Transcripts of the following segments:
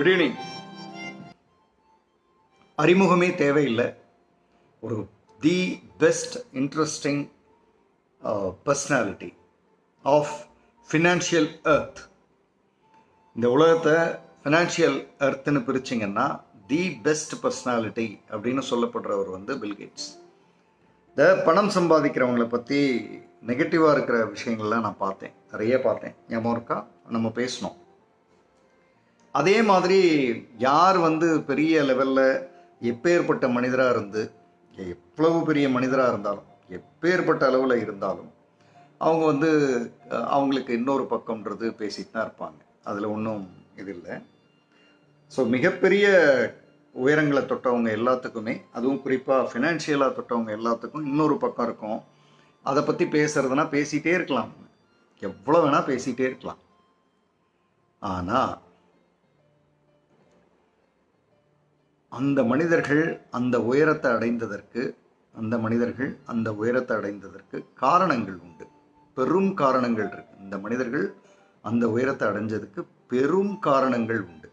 Good evening அறிமுகமே தேவையில்லை ஒரு the best interesting personality of financial earth இந்த உலகத்தை ஃபினான்ஷியல் எர்த்துன்னு பிரிச்சிங்கன்னா தி பெஸ்ட் பர்சனாலிட்டி அப்படின்னு சொல்லப்படுறவர் வந்து பில்கேட்ஸ் இந்த பணம் சம்பாதிக்கிறவங்களை பற்றி நெகட்டிவாக இருக்கிற விஷயங்கள்லாம் நான் பார்த்தேன் நிறைய பார்த்தேன் ஞாபகம் இருக்கா நம்ம பேசணும் அதே மாதிரி யார் வந்து பெரிய லெவலில் எப்பேற்பட்ட மனிதராக இருந்து எவ்வளவு பெரிய மனிதராக இருந்தாலும் எப்பேற்பட்ட அளவில் இருந்தாலும் அவங்க வந்து அஹ், அவங்களுக்கு இன்னொரு பக்கம்ன்றது பேசிட்டு தான் இருப்பாங்க அதில் ஒன்றும் இது இல்லை ஸோ மிகப்பெரிய உயரங்களை தொட்டவங்க எல்லாத்துக்குமே அதுவும் குறிப்பாக ஃபினான்ஷியலாக தொட்டவங்க எல்லாத்துக்கும் இன்னொரு பக்கம் இருக்கும் அதை பற்றி பேசுறதுனா பேசிகிட்டே இருக்கலாம் எவ்வளோ வேணால் பேசிகிட்டே இருக்கலாம் ஆனால் அந்த மனிதர்கள் அந்த உயரத்தை அடைந்ததற்கு அந்த மனிதர்கள் அந்த உயரத்தை அடைந்ததற்கு காரணங்கள் உண்டு பெரும் காரணங்கள் இருக்கு இந்த மனிதர்கள் அந்த உயரத்தை அடைஞ்சதுக்கு பெரும் காரணங்கள் உண்டு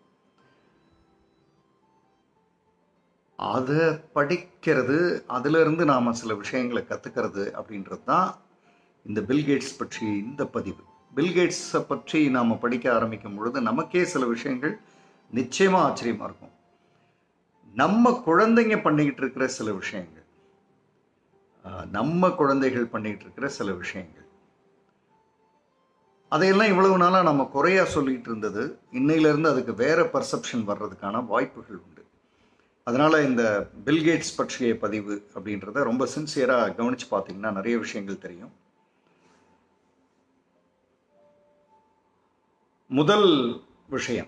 அதை படிக்கிறது அதிலிருந்து நாம் சில விஷயங்களை கற்றுக்கிறது அப்படின்றது தான் இந்த பில்கேட்ஸ் பற்றி இந்த பதிவு பில்கேட்ஸை பற்றி நாம் படிக்க ஆரம்பிக்கும் பொழுது நமக்கே சில விஷயங்கள் நிச்சயமாக ஆச்சரியமாக இருக்கும் நம்ம குழந்தைங்க பண்ணிக்கிட்டு இருக்கிற சில விஷயங்கள் ஆஹ், நம்ம குழந்தைகள் பண்ணிக்கிட்டு இருக்கிற சில விஷயங்கள் அதையெல்லாம் இவ்வளவு நாளாக நம்ம குறையா சொல்லிட்டு இருந்தது இன்னையிலேருந்து அதுக்கு வேற பர்செப்ஷன் வர்றதுக்கான வாய்ப்புகள் உண்டு அதனால இந்த பில்கேட்ஸ் பற்றிய பதிவு அப்படின்றத ரொம்ப சின்சியராக கவனிச்சு பார்த்தீங்கன்னா நிறைய விஷயங்கள் தெரியும் முதல் விஷயம்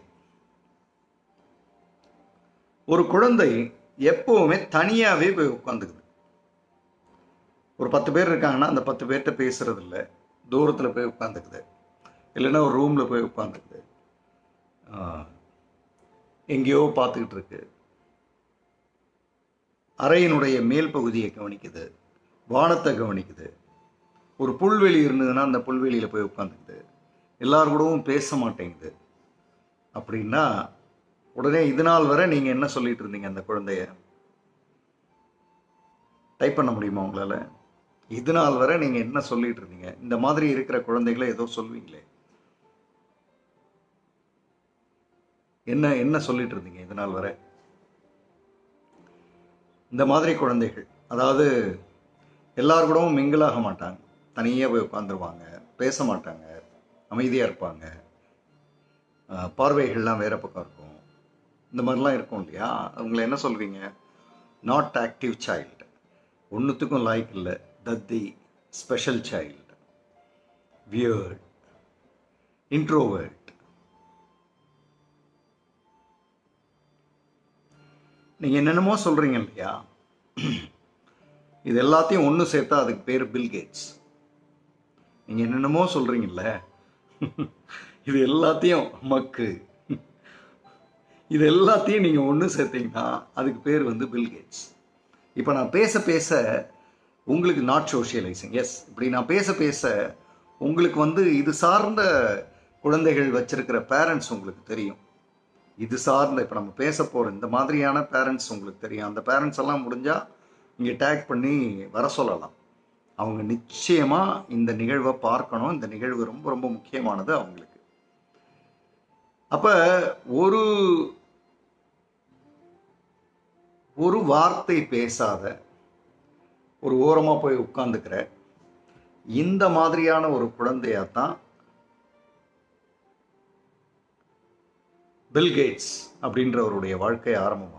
ஒரு குழந்தை எப்பவுமே தனியாவே போய் உட்காந்துக்குது ஒரு பத்து பேர் இருக்காங்கன்னா அந்த பத்து பேர்கிட்ட பேசுறது இல்லை தூரத்தில் போய் உட்காந்துக்குது இல்லைன்னா ஒரு ரூமில் போய் உட்காந்துக்குது எங்கேயோ பார்த்துக்கிட்டு இருக்கு அறையினுடைய மேல் பகுதியை கவனிக்குது வானத்தை கவனிக்குது ஒரு புல்வெளி இருந்ததுன்னா அந்த புல்வெளியில் போய் உட்காந்துக்குது எல்லார் கூடவும் பேச மாட்டேங்குது அப்படின்னா உடனே இது நாள் வரை நீங்கள் என்ன சொல்லிட்டு இருந்தீங்க அந்த குழந்தைய டைப் பண்ண முடியுமா உங்களால் இது நாள் வரை நீங்கள் என்ன சொல்லிட்டு இருந்தீங்க இந்த மாதிரி இருக்கிற குழந்தைகளை ஏதோ சொல்வீங்களே என்ன என்ன சொல்லிட்டு இருந்தீங்க இது நாள் வரை இந்த மாதிரி குழந்தைகள் அதாவது எல்லார் கூடவும் மிங்கிளாக மாட்டாங்க தனியாக போய் உட்காந்துருவாங்க பேச மாட்டாங்க அமைதியாக இருப்பாங்க அஹ், பார்வைகள்லாம் வேற பக்கம் இருக்கும் இந்த மாதிரிலாம் இருக்கும் இல்லையா அவங்கள என்ன சொல்வீங்க நாட் ஆக்டிவ் சைல்டு ஒன்றுத்துக்கும் லாய்க் இல்லை தத்தி ஸ்பெஷல் சைல்டு வியர்ட் இன்ட்ரோவர்ட் நீங்கள் என்னென்னமோ சொல்கிறீங்க இல்லையா இது எல்லாத்தையும் ஒன்று சேர்த்தா அதுக்கு பேர் பில்கேட்ஸ் நீங்கள் என்னென்னமோ சொல்கிறீங்கல்ல இது எல்லாத்தையும் மக்கு இது எல்லாத்தையும் நீங்கள் ஒன்று சேர்த்தீங்கன்னா அதுக்கு பேர் வந்து பில்கேட்ஸ் இப்போ நான் பேச பேச உங்களுக்கு நாட் சோஷியலைசிங் எஸ் இப்படி நான் பேச பேச உங்களுக்கு வந்து இது சார்ந்த குழந்தைகள் வச்சிருக்கிற பேரண்ட்ஸ் உங்களுக்கு தெரியும் இது சார்ந்த இப்போ நம்ம பேச போகிற இந்த மாதிரியான பேரண்ட்ஸ் உங்களுக்கு தெரியும் அந்த பேரண்ட்ஸ் எல்லாம் முடிஞ்சால் இங்கே டேக் பண்ணி வர சொல்லலாம் அவங்க நிச்சயமாக இந்த நிகழ்வை பார்க்கணும் இந்த நிகழ்வு ரொம்ப ரொம்ப முக்கியமானது அவங்களுக்கு அப்போ ஒரு ஒரு வார்த்தை பேசாத ஒரு ஓரமாக போய் உட்காந்துக்கிற இந்த மாதிரியான ஒரு குழந்தையாத்தான் பில்கேட்ஸ் அப்படின்றவருடைய வாழ்க்கை ஆரம்பமாகுது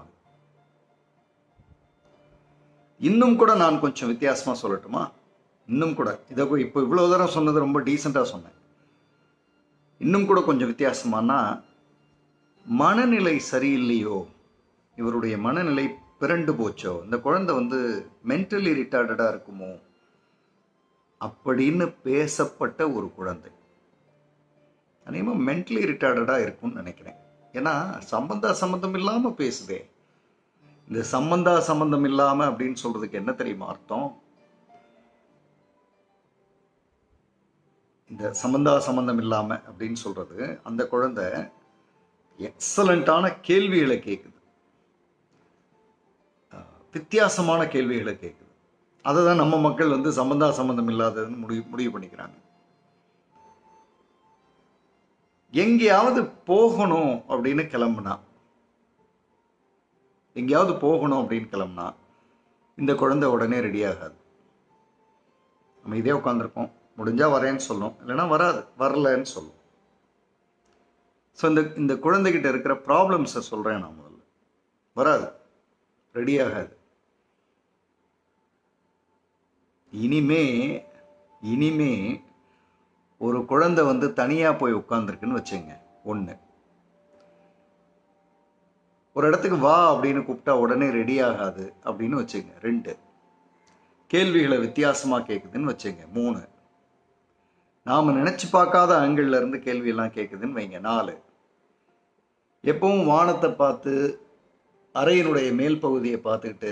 இன்னும் கூட நான் கொஞ்சம் வித்தியாசமா சொல்லட்டுமா இன்னும் கூட இதை போய் இப்போ இவ்வளோ தூரம் சொன்னது ரொம்ப டீசெண்டாக சொன்னேன் இன்னும் கூட கொஞ்சம் வித்தியாசமானா மனநிலை சரியில்லையோ இவருடைய மனநிலை பிறண்டு போச்சோ இந்த குழந்தை வந்து மென்டலி ரிட்டார்டடாக இருக்குமோ அப்படின்னு பேசப்பட்ட ஒரு குழந்தை அநேகமாக மென்டலி ரிட்டார்டடாக இருக்கும்னு நினைக்கிறேன் ஏன்னா சம்பந்தா சம்பந்தம் இல்லாமல் பேசுதே இந்த சம்பந்தா சம்பந்தம் இல்லாமல் அப்படின்னு சொல்றதுக்கு என்ன தெரியுமா அர்த்தம் இந்த சம்பந்தா சம்பந்தம் இல்லாமல் அப்படின்னு சொல்றது அந்த குழந்தை எக்ஸலண்ட்டான கேள்விகளை கேட்குது அஹ், வித்தியாசமான கேள்விகளை கேட்குது அதை தான் நம்ம மக்கள் வந்து சம்பந்தா சம்பந்தம் இல்லாததுன்னு முடிவு முடிவு பண்ணிக்கிறாங்க எங்கேயாவது போகணும் அப்படின்னு கிளம்புனா எங்கேயாவது போகணும் அப்படின்னு கிளம்புனா இந்த குழந்தை உடனே ரெடி ஆகாது நம்ம இதே உட்காந்துருக்கோம் முடிஞ்சா வரேன்னு சொல்லும் இல்லைன்னா வராது வரலன்னு சொல்லும் ஸோ இந்த இந்த குழந்தைகிட்ட இருக்கிற ப்ராப்ளம்ஸை சொல்கிறேன் நான் முதல்ல வராது ரெடி ஆகாது இனிமே இனிமே ஒரு குழந்தை வந்து தனியாக போய் உட்காந்துருக்குன்னு வச்சுங்க ஒன்று ஒரு இடத்துக்கு வா அப்படின்னு கூப்பிட்டா உடனே ரெடி ஆகாது அப்படின்னு வச்சுங்க ரெண்டு கேள்விகளை வித்தியாசமாக கேட்குதுன்னு வச்சுங்க மூணு நாம் நினச்சி பார்க்காத ஆங்கிள் இருந்து கேள்வியெல்லாம் கேட்குதுன்னு வைங்க நாலு எப்பவும் வானத்தை பார்த்து அறையினுடைய மேல் பகுதியை பார்த்துக்கிட்டு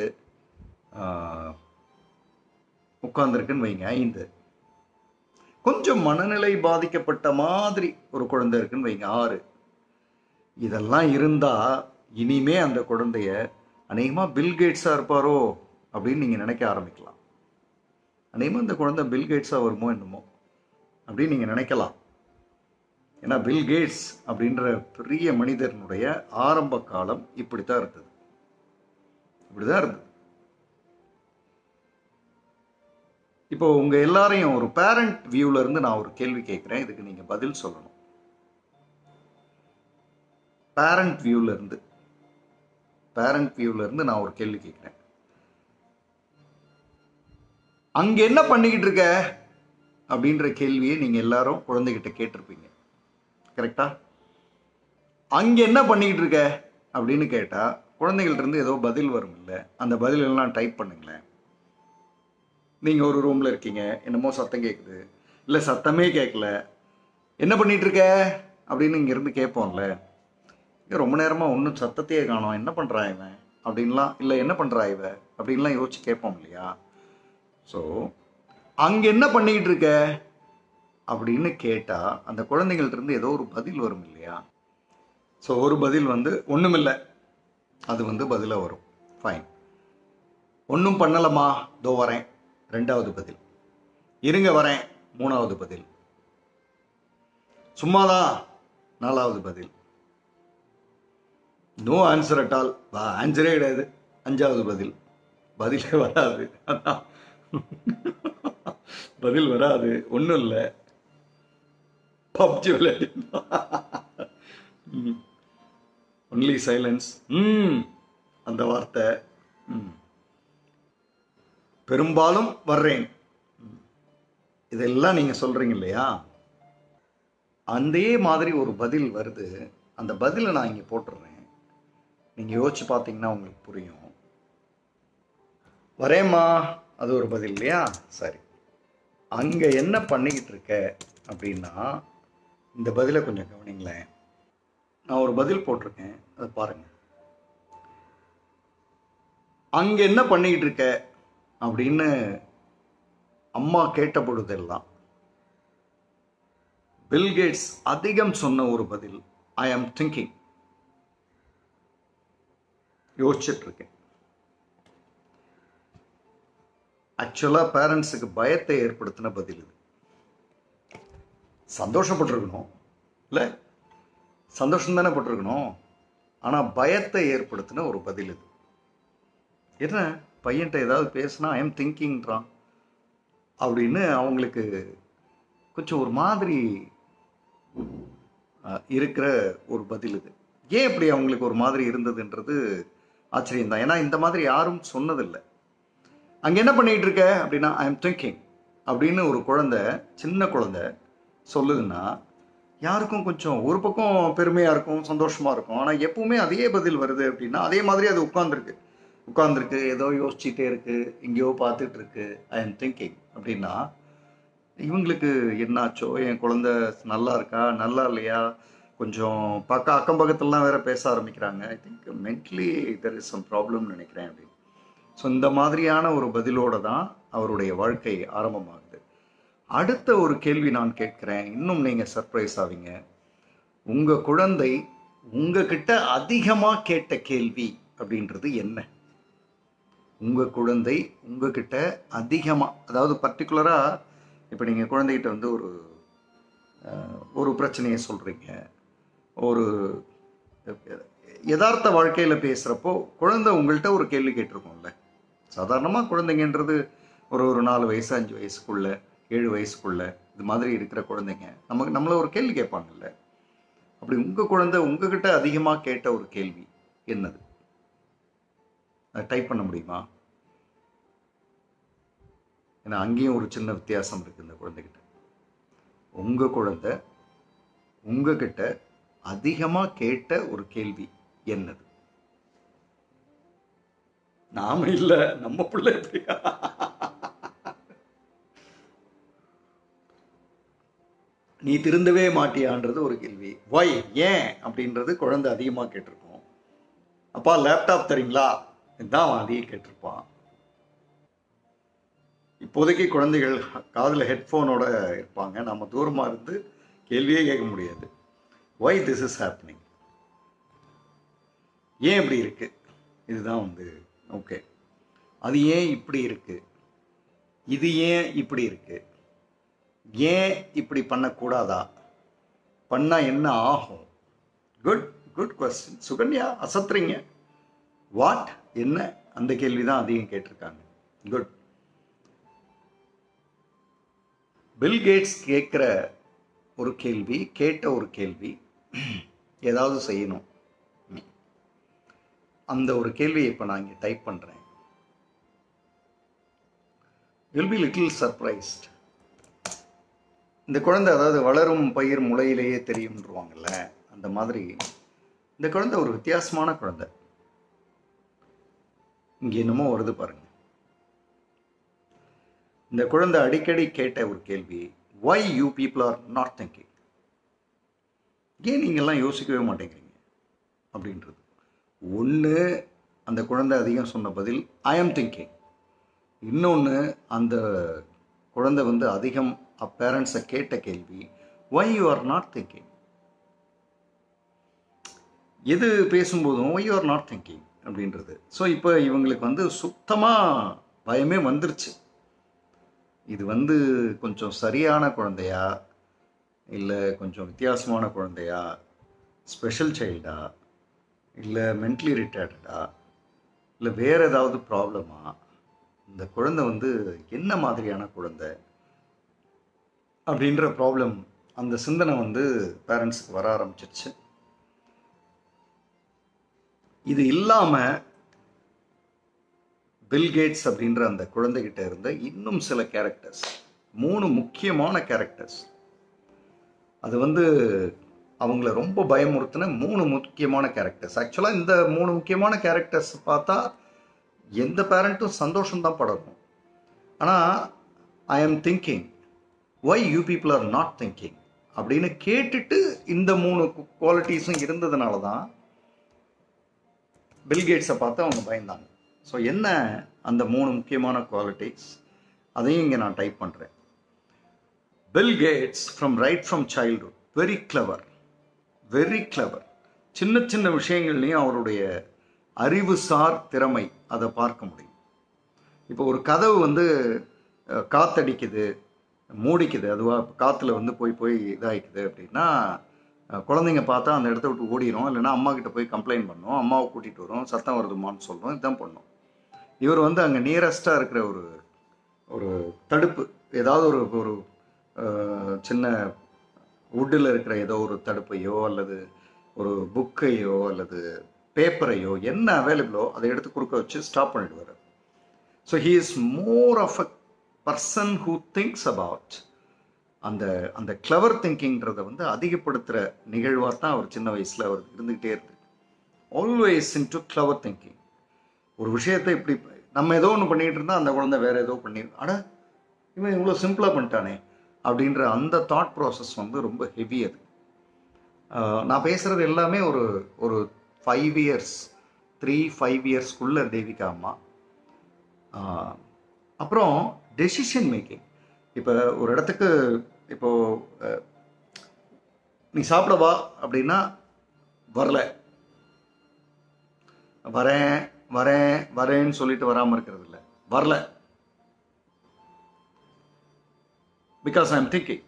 உட்கார்ந்துருக்குன்னு வைங்க ஐந்து கொஞ்சம் மனநிலை பாதிக்கப்பட்ட மாதிரி ஒரு குழந்தை இருக்குன்னு வைங்க ஆறு இதெல்லாம் இருந்தா இனிமே அந்த குழந்தைய அநேகமாக பில்கேட்ஸாக இருப்பாரோ அப்படின்னு நீங்கள் நினைக்க ஆரம்பிக்கலாம் அநேகமாக அந்த குழந்தை பில்கேட்ஸாக வருமோ என்னமோ அப்படின்னு நீங்கள் நினைக்கலாம் ஏன்னா பில் கேட்ஸ் அப்படின்ற பெரிய மனிதனுடைய ஆரம்ப காலம் இப்படித்தான் இருந்தது இப்படிதான் இருந்தது இப்போ உங்க எல்லாரையும் ஒரு பேரண்ட் வியூல இருந்து நான் ஒரு கேள்வி கேட்கிறேன் இதுக்கு நீங்க பதில் சொல்லணும் பேரண்ட் வியூல இருந்து பேரண்ட் வியூல இருந்து நான் ஒரு கேள்வி கேட்கிறேன் அங்க என்ன பண்ணிக்கிட்டு இருக்க அப்படின்ற கேள்வியை நீங்க எல்லாரும் குழந்தைகிட்ட கேட்டிருப்பீங்க கரெக்டா அங்க என்ன பண்ணிக்கிட்டு இருக்க அப்படின்னு கேட்டா குழந்தைகள்ட்ட இருந்து ஏதோ பதில் வரும் இல்லை அந்த பதில் எல்லாம் டைப் பண்ணுங்களேன் நீங்க ஒரு ரூம்ல இருக்கீங்க என்னமோ சத்தம் கேட்குது இல்ல சத்தமே கேட்கல என்ன பண்ணிட்டு இருக்க அப்படின்னு இங்க இருந்து கேட்போம்ல இங்க ரொம்ப நேரமா ஒன்றும் சத்தத்தையே காணோம் என்ன பண்றா இவன் அப்படின்லாம் இல்லை என்ன பண்றா இவ அப்படின்லாம் யோசிச்சு கேட்போம் இல்லையா ஸோ அங்க என்ன பண்ணிக்கிட்டு இருக்க அப்படின்னு கேட்டா அந்த குழந்தைங்கள்ட்ட இருந்து ஏதோ ஒரு பதில் வரும் இல்லையா ஸோ ஒரு பதில் வந்து ஒண்ணுமில்லை அது வந்து பதிலாக வரும் ஃபைன் ஒன்றும் பண்ணலமா தோ வரேன் ரெண்டாவது பதில் இருங்க வரேன் மூணாவது பதில் சும்மாதான் நாலாவது பதில் நோ ஆன்சர் அட் ஆல் ஆன்சரே கிடையாது அஞ்சாவது பதில் பதிலே வராது அதான் பதில் வராது ஒன்றும் இல்லை பப்ஜி விளையாடி ஒன்லி சைலன்ஸ் ம் அந்த வார்த்தை ம் பெரும்பாலும் வர்றேன் ம். இதெல்லாம் நீங்க சொல்றீங்க இல்லையா அதே மாதிரி ஒரு பதில் வருது அந்த பதிலை நான் இங்க போட்டுடுறேன் நீங்க யோசிச்சு பார்த்தீங்கன்னா உங்களுக்கு புரியும் வரேம்மா அது ஒரு பதில் இல்லையா சரி அங்க என்ன பண்ணிக்கிட்டு இருக்க அப்படின்னா இந்த பதிலை கொஞ்சம் கவனிங்களேன் நான் ஒரு பதில் போட்டிருக்கேன் அதை பாருங்க அங்க என்ன பண்ணிக்கிட்டு இருக்க அப்படின்னு அம்மா கேட்ட பொழுதெல்லாம் பில்கேட்ஸ் அதிகம் சொன்ன ஒரு பதில் ஐ ஆம் திங்கிங் யோசிச்சுட்டு இருக்கேன் ஆக்சுவலாக பேரண்ட்ஸுக்கு பயத்தை ஏற்படுத்தின பதில் இது சந்தோஷப்பட்டிருக்கணும் இல்லை சந்தோஷம் தானே பட்டிருக்கணும் ஆனால் பயத்தை ஏற்படுத்தின ஒரு பதில் இது என்ன பையன்கிட்ட ஏதாவது பேசினா ஐ எம் திங்கிங்கிறான் அப்படின்னு அவங்களுக்கு கொஞ்சம் ஒரு மாதிரி அஹ், இருக்கிற ஒரு பதில் இது ஏன் இப்படி அவங்களுக்கு ஒரு மாதிரி இருந்ததுன்றது ஆச்சரியம் தான் ஏன்னா இந்த மாதிரி யாரும் சொன்னதில்லை அங்கே என்ன பண்ணிட்டு இருக்க அப்படின்னா ஐ எம் திங்கிங் அப்படின்னு ஒரு குழந்தை சின்ன குழந்தை சொல்லுதுன்னா யாருக்கும் கொஞ்சம் ஒரு பக்கம் பெருமையாக இருக்கும் சந்தோஷமாக இருக்கும் ஆனால் எப்பவுமே அதே பதில் வருது அப்படின்னா அதே மாதிரி அது உட்கார்ந்துருக்கு உட்கார்ந்துருக்கு ஏதோ யோசிச்சுட்டே இருக்கு எங்கேயோ பார்த்துட்டு இருக்கு ஐ எம் திங்கிங் அப்படின்னா இவங்களுக்கு என்னாச்சோ என் குழந்தை நல்லா இருக்கா நல்லா இல்லையா கொஞ்சம் பக்கம் அக்கம் பக்கத்துலலாம் வேற பேச ஆரம்பிக்கிறாங்க I think mentally there is some ப்ராப்ளம்னு நினைக்கிறேன் அப்படின்னு ஸோ இந்த மாதிரியான ஒரு பதிலோட தான் அவருடைய வாழ்க்கை ஆரம்பமாகுது அடுத்த ஒரு கேள்வி நான் கேட்கிறேன் இன்னும் நீங்கள் சர்ப்ரைஸ் ஆவீங்க உங்கள் குழந்தை உங்ககிட்ட அதிகமாக கேட்ட கேள்வி அப்படின்றது என்ன உங்கள் குழந்தை உங்ககிட்ட அதிகமாக அதாவது பர்டிகுலராக இப்போ நீங்கள் குழந்தைகிட்ட வந்து ஒரு அஹ், ஒரு பிரச்சனையை சொல்கிறீங்க ஒரு யதார்த்த வாழ்க்கையில் பேசுகிறப்போ குழந்தை உங்கள்கிட்ட ஒரு கேள்வி கேட்டிருக்கோம்ல சாதாரணமாக குழந்தைங்கன்றது ஒரு ஒரு நாலு வயசு அஞ்சு வயசுக்குள்ள ஏழு வயசுக்குள்ள இது மாதிரி இருக்கிற குழந்தைங்க நமக்கு நம்மள ஒரு கேள்வி கேட்பாங்கல்ல அப்படி உங்கள் குழந்தை உங்ககிட்ட அதிகமாக கேட்ட ஒரு கேள்வி என்னது அதை டைப் பண்ண முடியுமா ஏன்னா அங்கேயும் ஒரு சின்ன வித்தியாசம் இருக்கு இந்த குழந்தைகிட்ட உங்க குழந்தை உங்ககிட்ட அதிகமாக கேட்ட ஒரு கேள்வி என்னது நாம இல்ல நம்ம பிள்ளை எப்படி நீ திருந்தவே மாட்டியான்றது ஒரு கேள்வி வை ஏன் அப்படின்றது குழந்தை அதிகமாக கேட்டிருக்கோம் அப்பா லேப்டாப் தரீங்களா இதுதான் அவன் அதிகம் கேட்டிருப்பான் இப்போதைக்கு குழந்தைகள் காதில் ஹெட்ஃபோனோட இருப்பாங்க நம்ம தூரமாக இருந்து கேள்வியே கேட்க முடியாது ஒய் திஸ் இஸ் ஹேப்பனிங் ஏன் இப்படி இருக்கு இதுதான் வந்து ஓகே அது ஏன் இப்படி இருக்கு இது ஏன் இப்படி இருக்கு ஏன் இப்படி பண்ணக்கூடாதா பண்ணா என்ன ஆகும் குட் குட் கொஸ்டின் சுகன்யா அசத்துறீங்க வாட் என்ன அந்த கேள்வி தான் அதிகம் கேட்டிருக்காங்க குட் பில் கேட்ஸ் கேட்குற ஒரு கேள்வி கேட்ட ஒரு கேள்வி ஏதாவது செய்யணும் அந்த ஒரு கேள்வியை இப்போ நான் இங்கே டைப் பண்ணுறேன் வில் பி லிட்டில் சர்ப்ரைஸ்ட் இந்த குழந்தை அதாவது வளரும் பயிர் முளையிலேயே தெரியும்ன்றவாங்கல்ல அந்த மாதிரி இந்த குழந்தை ஒரு வித்தியாசமான குழந்தை இங்கே என்னமோ வருது பாருங்க இந்த குழந்தை அடிக்கடி கேட்ட ஒரு கேள்வி why you people are not thinking ஏன் நீங்கள்லாம் யோசிக்கவே மாட்டேங்கிறீங்க அப்படின்றது ஒன்று அந்த குழந்தை அதிகம் சொன்ன பதில் ஐ ஆம் திங்கிங் இன்னொன்று அந்த குழந்தை வந்து அதிகம் பேரண்ட்ஸை கேட்ட கேள்வி why you are not thinking எது பேசும்போதும் why you are not thinking அப்படின்றது ஸோ இப்போ இவங்களுக்கு வந்து சுத்தமாக பயமே வந்துருச்சு இது வந்து கொஞ்சம் சரியான குழந்தையா இல்லை கொஞ்சம் வித்தியாசமான குழந்தையா ஸ்பெஷல் சைல்டா இல்லை மென்டலி ரிட்டையர்டா இல்லை வேற ஏதாவது ப்ராப்ளமா இந்த குழந்தை வந்து என்ன மாதிரியான குழந்தை அப்படின்ற ப்ராப்ளம் அந்த சிந்தனை வந்து பேரண்ட்ஸுக்கு வர ஆரம்பிச்சிருச்சு இது இல்லாமல் பில்கேட்ஸ் அப்படின்ற அந்த குழந்தைகிட்ட இருந்த இன்னும் சில கேரக்டர்ஸ் மூணு முக்கியமான கேரக்டர்ஸ் அது வந்து அவங்கள ரொம்ப பயமுறுத்தின மூணு முக்கியமான கேரக்டர்ஸ் ஆக்சுவலாக இந்த மூணு முக்கியமான கேரக்டர்ஸ் பார்த்தா எந்த பேரண்ட்டும் சந்தோஷம்தான் படணும் ஆனால் I am thinking why you people are not thinking அப்படின்னு கேட்டுட்டு இந்த மூணு குவாலிட்டிஸும் இருந்ததுனால தான் பில்கேட்ஸை பார்த்து அவங்க பயந்தாங்க ஸோ என்ன அந்த மூணு முக்கியமான குவாலிட்டிஸ் அதையும் இங்கே நான் டைப் பண்ணுறேன் Bill Gates from right from childhood very clever very clever சின்ன சின்ன விஷயங்கள்லையும் அவருடைய அறிவுசார் திறமை அதை பார்க்க முடியும் இப்போ ஒரு கதவு வந்து அஹ், காத்தடிக்குது மூடிக்குது அதுவாக காற்றுல வந்து போய் போய் இதாகிக்குது அப்படின்னா அஹ், குழந்தைங்க பார்த்தா அந்த இடத்த விட்டு ஓடிடும் இல்லைன்னா அம்மா கிட்ட போய் கம்ப்ளைண்ட் பண்ணும் அம்மாவை கூட்டிகிட்டு வரும் சத்தம் வருதுமான்னு சொல்லும் இதுதான் பண்ணும் இவர் வந்து அங்கே நியரஸ்டாக இருக்கிற ஒரு ஒரு தடுப்பு ஏதாவது ஒரு ஒரு அஹ், சின்ன வுட்டில் இருக்கிற ஏதோ ஒரு தடுப்பையோ அல்லது ஒரு புக்கையோ அல்லது பேப்பரையோ என்ன அவைலபிளோ அதை எடுத்து குறுக்க வச்சு ஸ்டாப் பண்ணிடுவார் so he is more of a person who thinks about அந்த அந்த கிளவர் திங்கிங்கிறத வந்து அதிகப்படுத்துகிற நிகழ்வாக தான் அவர் சின்ன வயசில் அவர் இருந்துக்கிட்டே இருக்கு always in to clever thinking ஒரு விஷயத்தை இப்படி நம்ம ஏதோ ஒன்று பண்ணிட்டு இருந்தால் அந்த குழந்தை வேற ஏதோ பண்ணி அட இவன் இவ்வளோ சிம்பிளாக பண்ணிட்டானே அப்படின்ற அந்த தாட் ப்ராசஸ் வந்து ரொம்ப ஹெவி அது ஆஹ் நான் பேசுகிறது எல்லாமே ஒரு ஒரு ஃபைவ் இயர்ஸ் த்ரீ ஃபைவ் இயர்ஸ்க்குள்ள தேவிகா அம்மா ஆஹ் அப்புறம் டெசிஷன் மேக்கிங் இப்போ ஒரு இடத்துக்கு இப்போ அஹ், நீ சாப்பிட வா அப்படின்னா வரல வரேன் வரேன் வரேன்னு சொல்லிட்டு வராம இருக்கிறது இல்லை வரல பிகாஸ் ஐ எம் திங்கிங்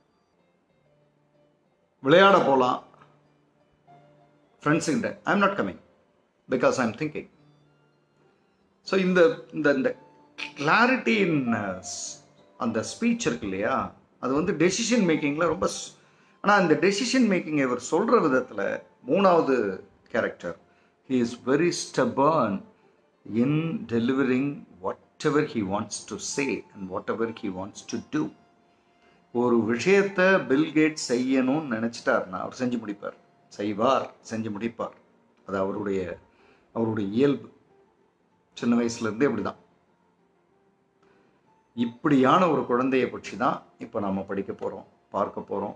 விளையாட போகலாம் ஃப்ரெண்ட்ஸுங்கிட்ட I am not coming because I am thinking so இந்த இந்த இந்த கிளாரிட்டி இன் அந்த ஸ்பீச் இருக்கு இல்லையா அது வந்து டெசிஷன் மேக்கிங்கில் ரொம்ப ஆனால் அந்த டெசிஷன் மேக்கிங் இவர் சொல்கிற விதத்தில் மூணாவது character he is very stubborn in delivering whatever he wants to say and whatever he wants to do ஒரு விஷயத்தை பில்கேட் செய்யணும்னு நினச்சிட்டாருன்னா அவர் செஞ்சு முடிப்பார் செய்வார் செஞ்சு முடிப்பார் அது அவருடைய அவருடைய இயல்பு சின்ன வயசுலேருந்தே இப்படி தான் இப்படியான ஒரு குழந்தையை பற்றி தான் இப்போ நாம் படிக்க போகிறோம் பார்க்க போகிறோம்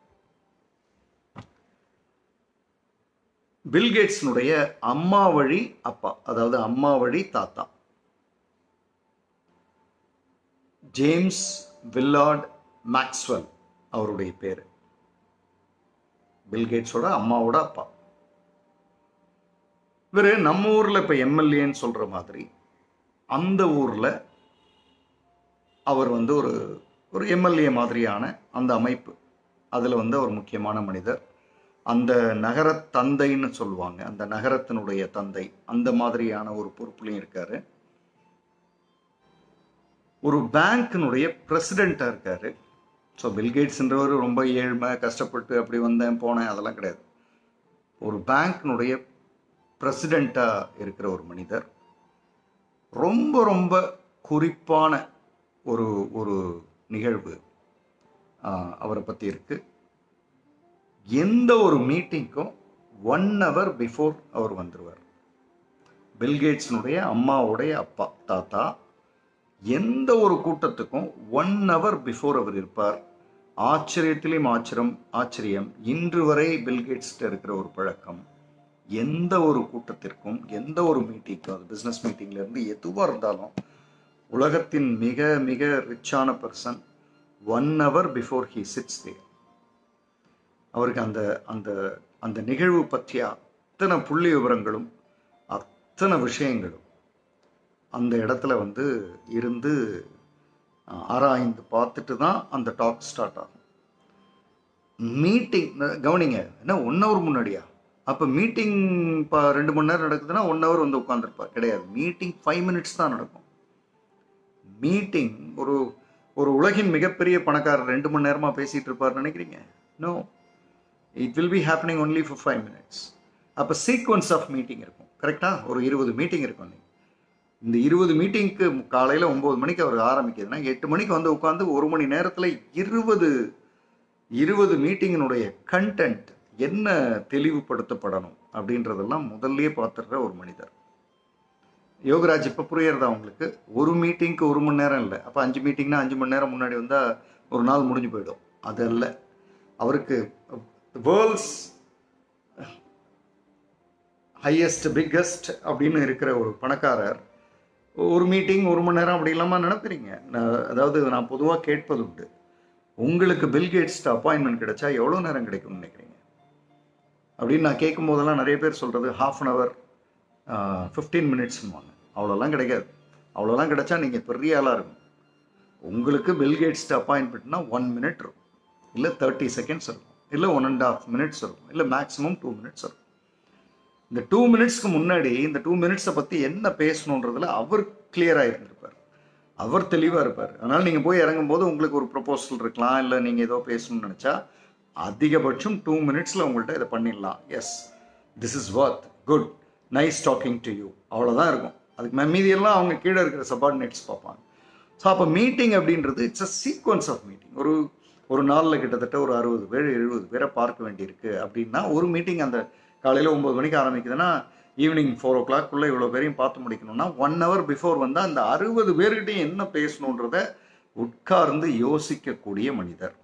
பில்கேட்ஸினுடைய அம்மா வழி அப்பா அதாவது அம்மா வழி தாத்தா ஜேம்ஸ் வில்லார்ட் மேக்ஸ்வெல் அவருடைய பேர் பில்கேட்ஸோட அம்மாவோட அப்பா இவர் நம்ம ஊரில் இப்போ எம்எல்ஏன்னு சொல்கிற மாதிரி அந்த ஊரில் அவர் வந்து ஒரு ஒரு எம்எல்ஏ மாதிரியான அந்த அமைப்பு அதில் வந்து அவர் முக்கியமான மனிதர் அந்த நகர தந்தைன்னு சொல்லுவாங்க அந்த நகரத்தினுடைய தந்தை அந்த மாதிரியான ஒரு பொறுப்புலையும் இருக்காரு ஒரு பேங்க்கினுடைய பிரசிடெண்ட்டாக இருக்காரு ஸோ பில்கேட்ஸ்ன்றவர் ரொம்ப ஏழ்மை கஷ்டப்பட்டு அப்படி வந்தேன் போனேன் அதெல்லாம் கிடையாது ஒரு பேங்க்னுடைய பிரசிடெண்ட்டாக இருக்கிற ஒரு மனிதர் ரொம்ப ரொம்ப குறிப்பான ஒரு ஒரு நிகழ்வு அவரை பற்றி இருக்கு எந்த ஒரு மீட்டிங்க்கும் ஒன் ஹவர் பிஃபோர் அவர் வந்துடுவார் பில்கேட்ஸினுடைய அம்மாவுடைய அப்பா தாத்தா எந்த ஒரு கூட்டத்துக்கும் ஒன் ஹவர் பிஃபோர் அவர் இருப்பார் ஆச்சரியத்திலையும் ஆச்சரியம் ஆச்சரியம் இன்று வரை பில்கேட்ஸ்கிட்ட இருக்கிற ஒரு பழக்கம் எந்த ஒரு கூட்டத்திற்கும் எந்த ஒரு மீட்டிங்க்கும் அது பிஸ்னஸ் மீட்டிங்லேருந்து எதுவாக இருந்தாலும் உலகத்தின் மிக மிக ரிச்சான person one hour before he sits there அவருக்கு அந்த அந்த அந்த நிகழ்வு பற்றிய அத்தனை புள்ளி விவரங்களும் அத்தனை விஷயங்களும் அந்த இடத்துல வந்து இருந்து ஆராய்ந்து பார்த்துட்டு தான் அந்த டாக் ஸ்டார்ட் ஆகும் மீட்டிங் கவனிங்க என்ன ஒன் ஹவர் முன்னாடியா அப்போ மீட்டிங் இப்போ ரெண்டு மணி நேரம் நடக்குதுன்னா ஒன் ஹவர் வந்து உட்காந்துருப்பார் கிடையாது மீட்டிங் ஃபைவ் மினிட்ஸ் தான் நடக்கும் மீட்டிங் ஒரு ஒரு உலகின் மிகப்பெரிய பணக்காரர் ரெண்டு மணி நேரமாக பேசிகிட்டு இருப்பார் நினைக்கிறீங்க no it will be happening only for five minutes அப்போ சீக்வன்ஸ் ஆஃப் மீட்டிங் இருக்கும் கரெக்டாக ஒரு இருபது மீட்டிங் இருக்கும் நீங்கள் இந்த இருபது மீட்டிங்க்கு காலையில் ஒம்பது மணிக்கு அவர் ஆரம்பிக்குதுன்னா எட்டு மணிக்கு வந்து உட்காந்து ஒரு மணி நேரத்தில் இருபது இருபது மீட்டிங்கினுடைய கண்டென்ட் என்ன தெளிவுபடுத்தப்படணும் அப்படின்றதெல்லாம் முதல்லயே பார்த்துடுற ஒரு மனிதர் யோகராஜ் இப்போ புரியறதா உங்களுக்கு ஒரு மீட்டிங்க்கு ஒரு மணி நேரம் இல்லை அப்போ அஞ்சு மீட்டிங்னா அஞ்சு மணி நேரம் முன்னாடி வந்தால் ஒரு நாள் முடிஞ்சு போயிடும் அது அல்ல அவருக்கு வேர்ல்ட்ஸ் ஹையஸ்ட் பிக்கஸ்ட் அப்படின்னு இருக்கிற ஒரு பணக்காரர் ஒரு மீட்டிங் ஒரு மணி நேரம் அப்படி இல்லாமல் நடத்துறீங்க அதாவது நான் பொதுவாக கேட்பது உண்டு உங்களுக்கு பில்கேட்ஸ்ட் அப்பாயின்மெண்ட் கிடைச்சா எவ்வளோ நேரம் கிடைக்கும்னு நினைக்கிறீங்க அப்படின்னு நான் கேட்கும் போதெல்லாம் நிறைய பேர் சொல்கிறது ஹாஃப் அன் ஹவர் ஃபிஃப்டீன் மினிட்ஸ்னுவாங்க அவ்வளோலாம் கிடைக்காது அவ்வளோலாம் கிடைச்சா நீங்கள் பெரிய ஆளாக இருக்கும் உங்களுக்கு பில்கேட்ஸ்ட் அப்பாயின்மெண்ட்னா ஒன் மினிட் இருக்கும் இல்லை தேர்ட்டி செகண்ட்ஸ் இருக்கும் இல்லை ஒன் அண்ட் ஆஃப் மினிட்ஸ் இருக்கும் இல்லை மேக்ஸிமம் டூ மினிட்ஸ் இருக்கும் இந்த டூ மினிட்ஸ்க்கு முன்னாடி இந்த டூ மினிட்ஸை பற்றி என்ன பேசணுன்றதுல அவர் கிளியராக இருந்திருப்பார் அவர் தெளிவாக இருப்பார் அதனால் நீங்கள் போய் இறங்கும்போது உங்களுக்கு ஒரு ப்ரொபோசல் இருக்கலாம் இல்லை நீங்கள் ஏதோ பேசணும்னு நினச்சா அதிகபட்சம் டூ மினிட்ஸில் உங்கள்கிட்ட இதை பண்ணிடலாம் yes this is worth good nice talking to you அவ்வளோதான் இருக்கும் அதுக்கு மே மீதியெல்லாம் அவங்க கீழே இருக்கிற சபார்டினேட்ஸ் பார்ப்பாங்க ஸோ அப்போ மீட்டிங் அப்படின்றது it's a sequence of meeting ஒரு ஒரு நாளில் கிட்டத்தட்ட ஒரு அறுபது பேர் எழுபது பேரை பார்க்க வேண்டியிருக்கு அப்படின்னா ஒரு மீட்டிங் அந்த காலையில் ஒம்பது மணிக்கு ஆரம்பிக்குதுன்னா ஈவினிங் ஃபோர் ஓ கிளாக்குள்ளே இவ்வளோ பேரையும் பார்த்து முடிக்கணும்னா ஒன் ஹவர் பிஃபோர் வந்தால் அந்த அறுபது பேர்கிட்டையும் என்ன பேசணுன்றத உட்கார்ந்து யோசிக்கக்கூடிய மனிதர்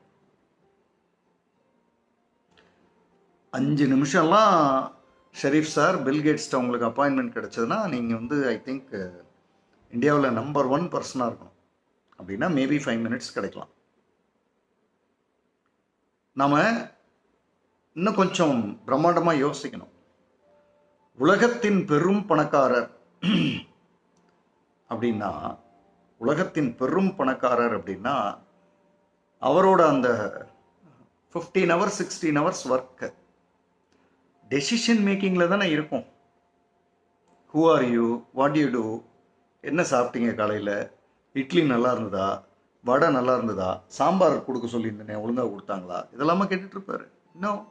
அஞ்சு நிமிஷம்லாம் ஷெரீஃப் சார் பில்கேட்ஸ்ட்ட உங்களுக்கு அப்பாயின்மெண்ட் கிடைச்சதுன்னா நீங்கள் வந்து ஐ திங்க் இந்தியாவில் நம்பர் ஒன் பர்சனாக இருக்கணும் அப்படின்னா மேபி ஃபைவ் மினிட்ஸ் கிடைக்கலாம் நாம் இன்னும் கொஞ்சம் பிரம்மாண்டமாக யோசிக்கணும் உலகத்தின் பெரும் பணக்காரர் அப்படின்னா உலகத்தின் பெரும் பணக்காரர் அப்படின்னா அவரோட அந்த fifteen hours sixteen hours work decision மேக்கிங்கில் தானே இருக்கும் who are you what you do என்ன சாப்பிட்டீங்க காலையில் இட்லி நல்லா இருந்ததா வடை நல்லா இருந்ததா சாம்பார் கொடுக்க சொல்லியிருந்தேனே ஒழுங்காக கொடுத்தாங்களா இதெல்லாமா கேட்டுட்டு இருப்பாரு இன்னும்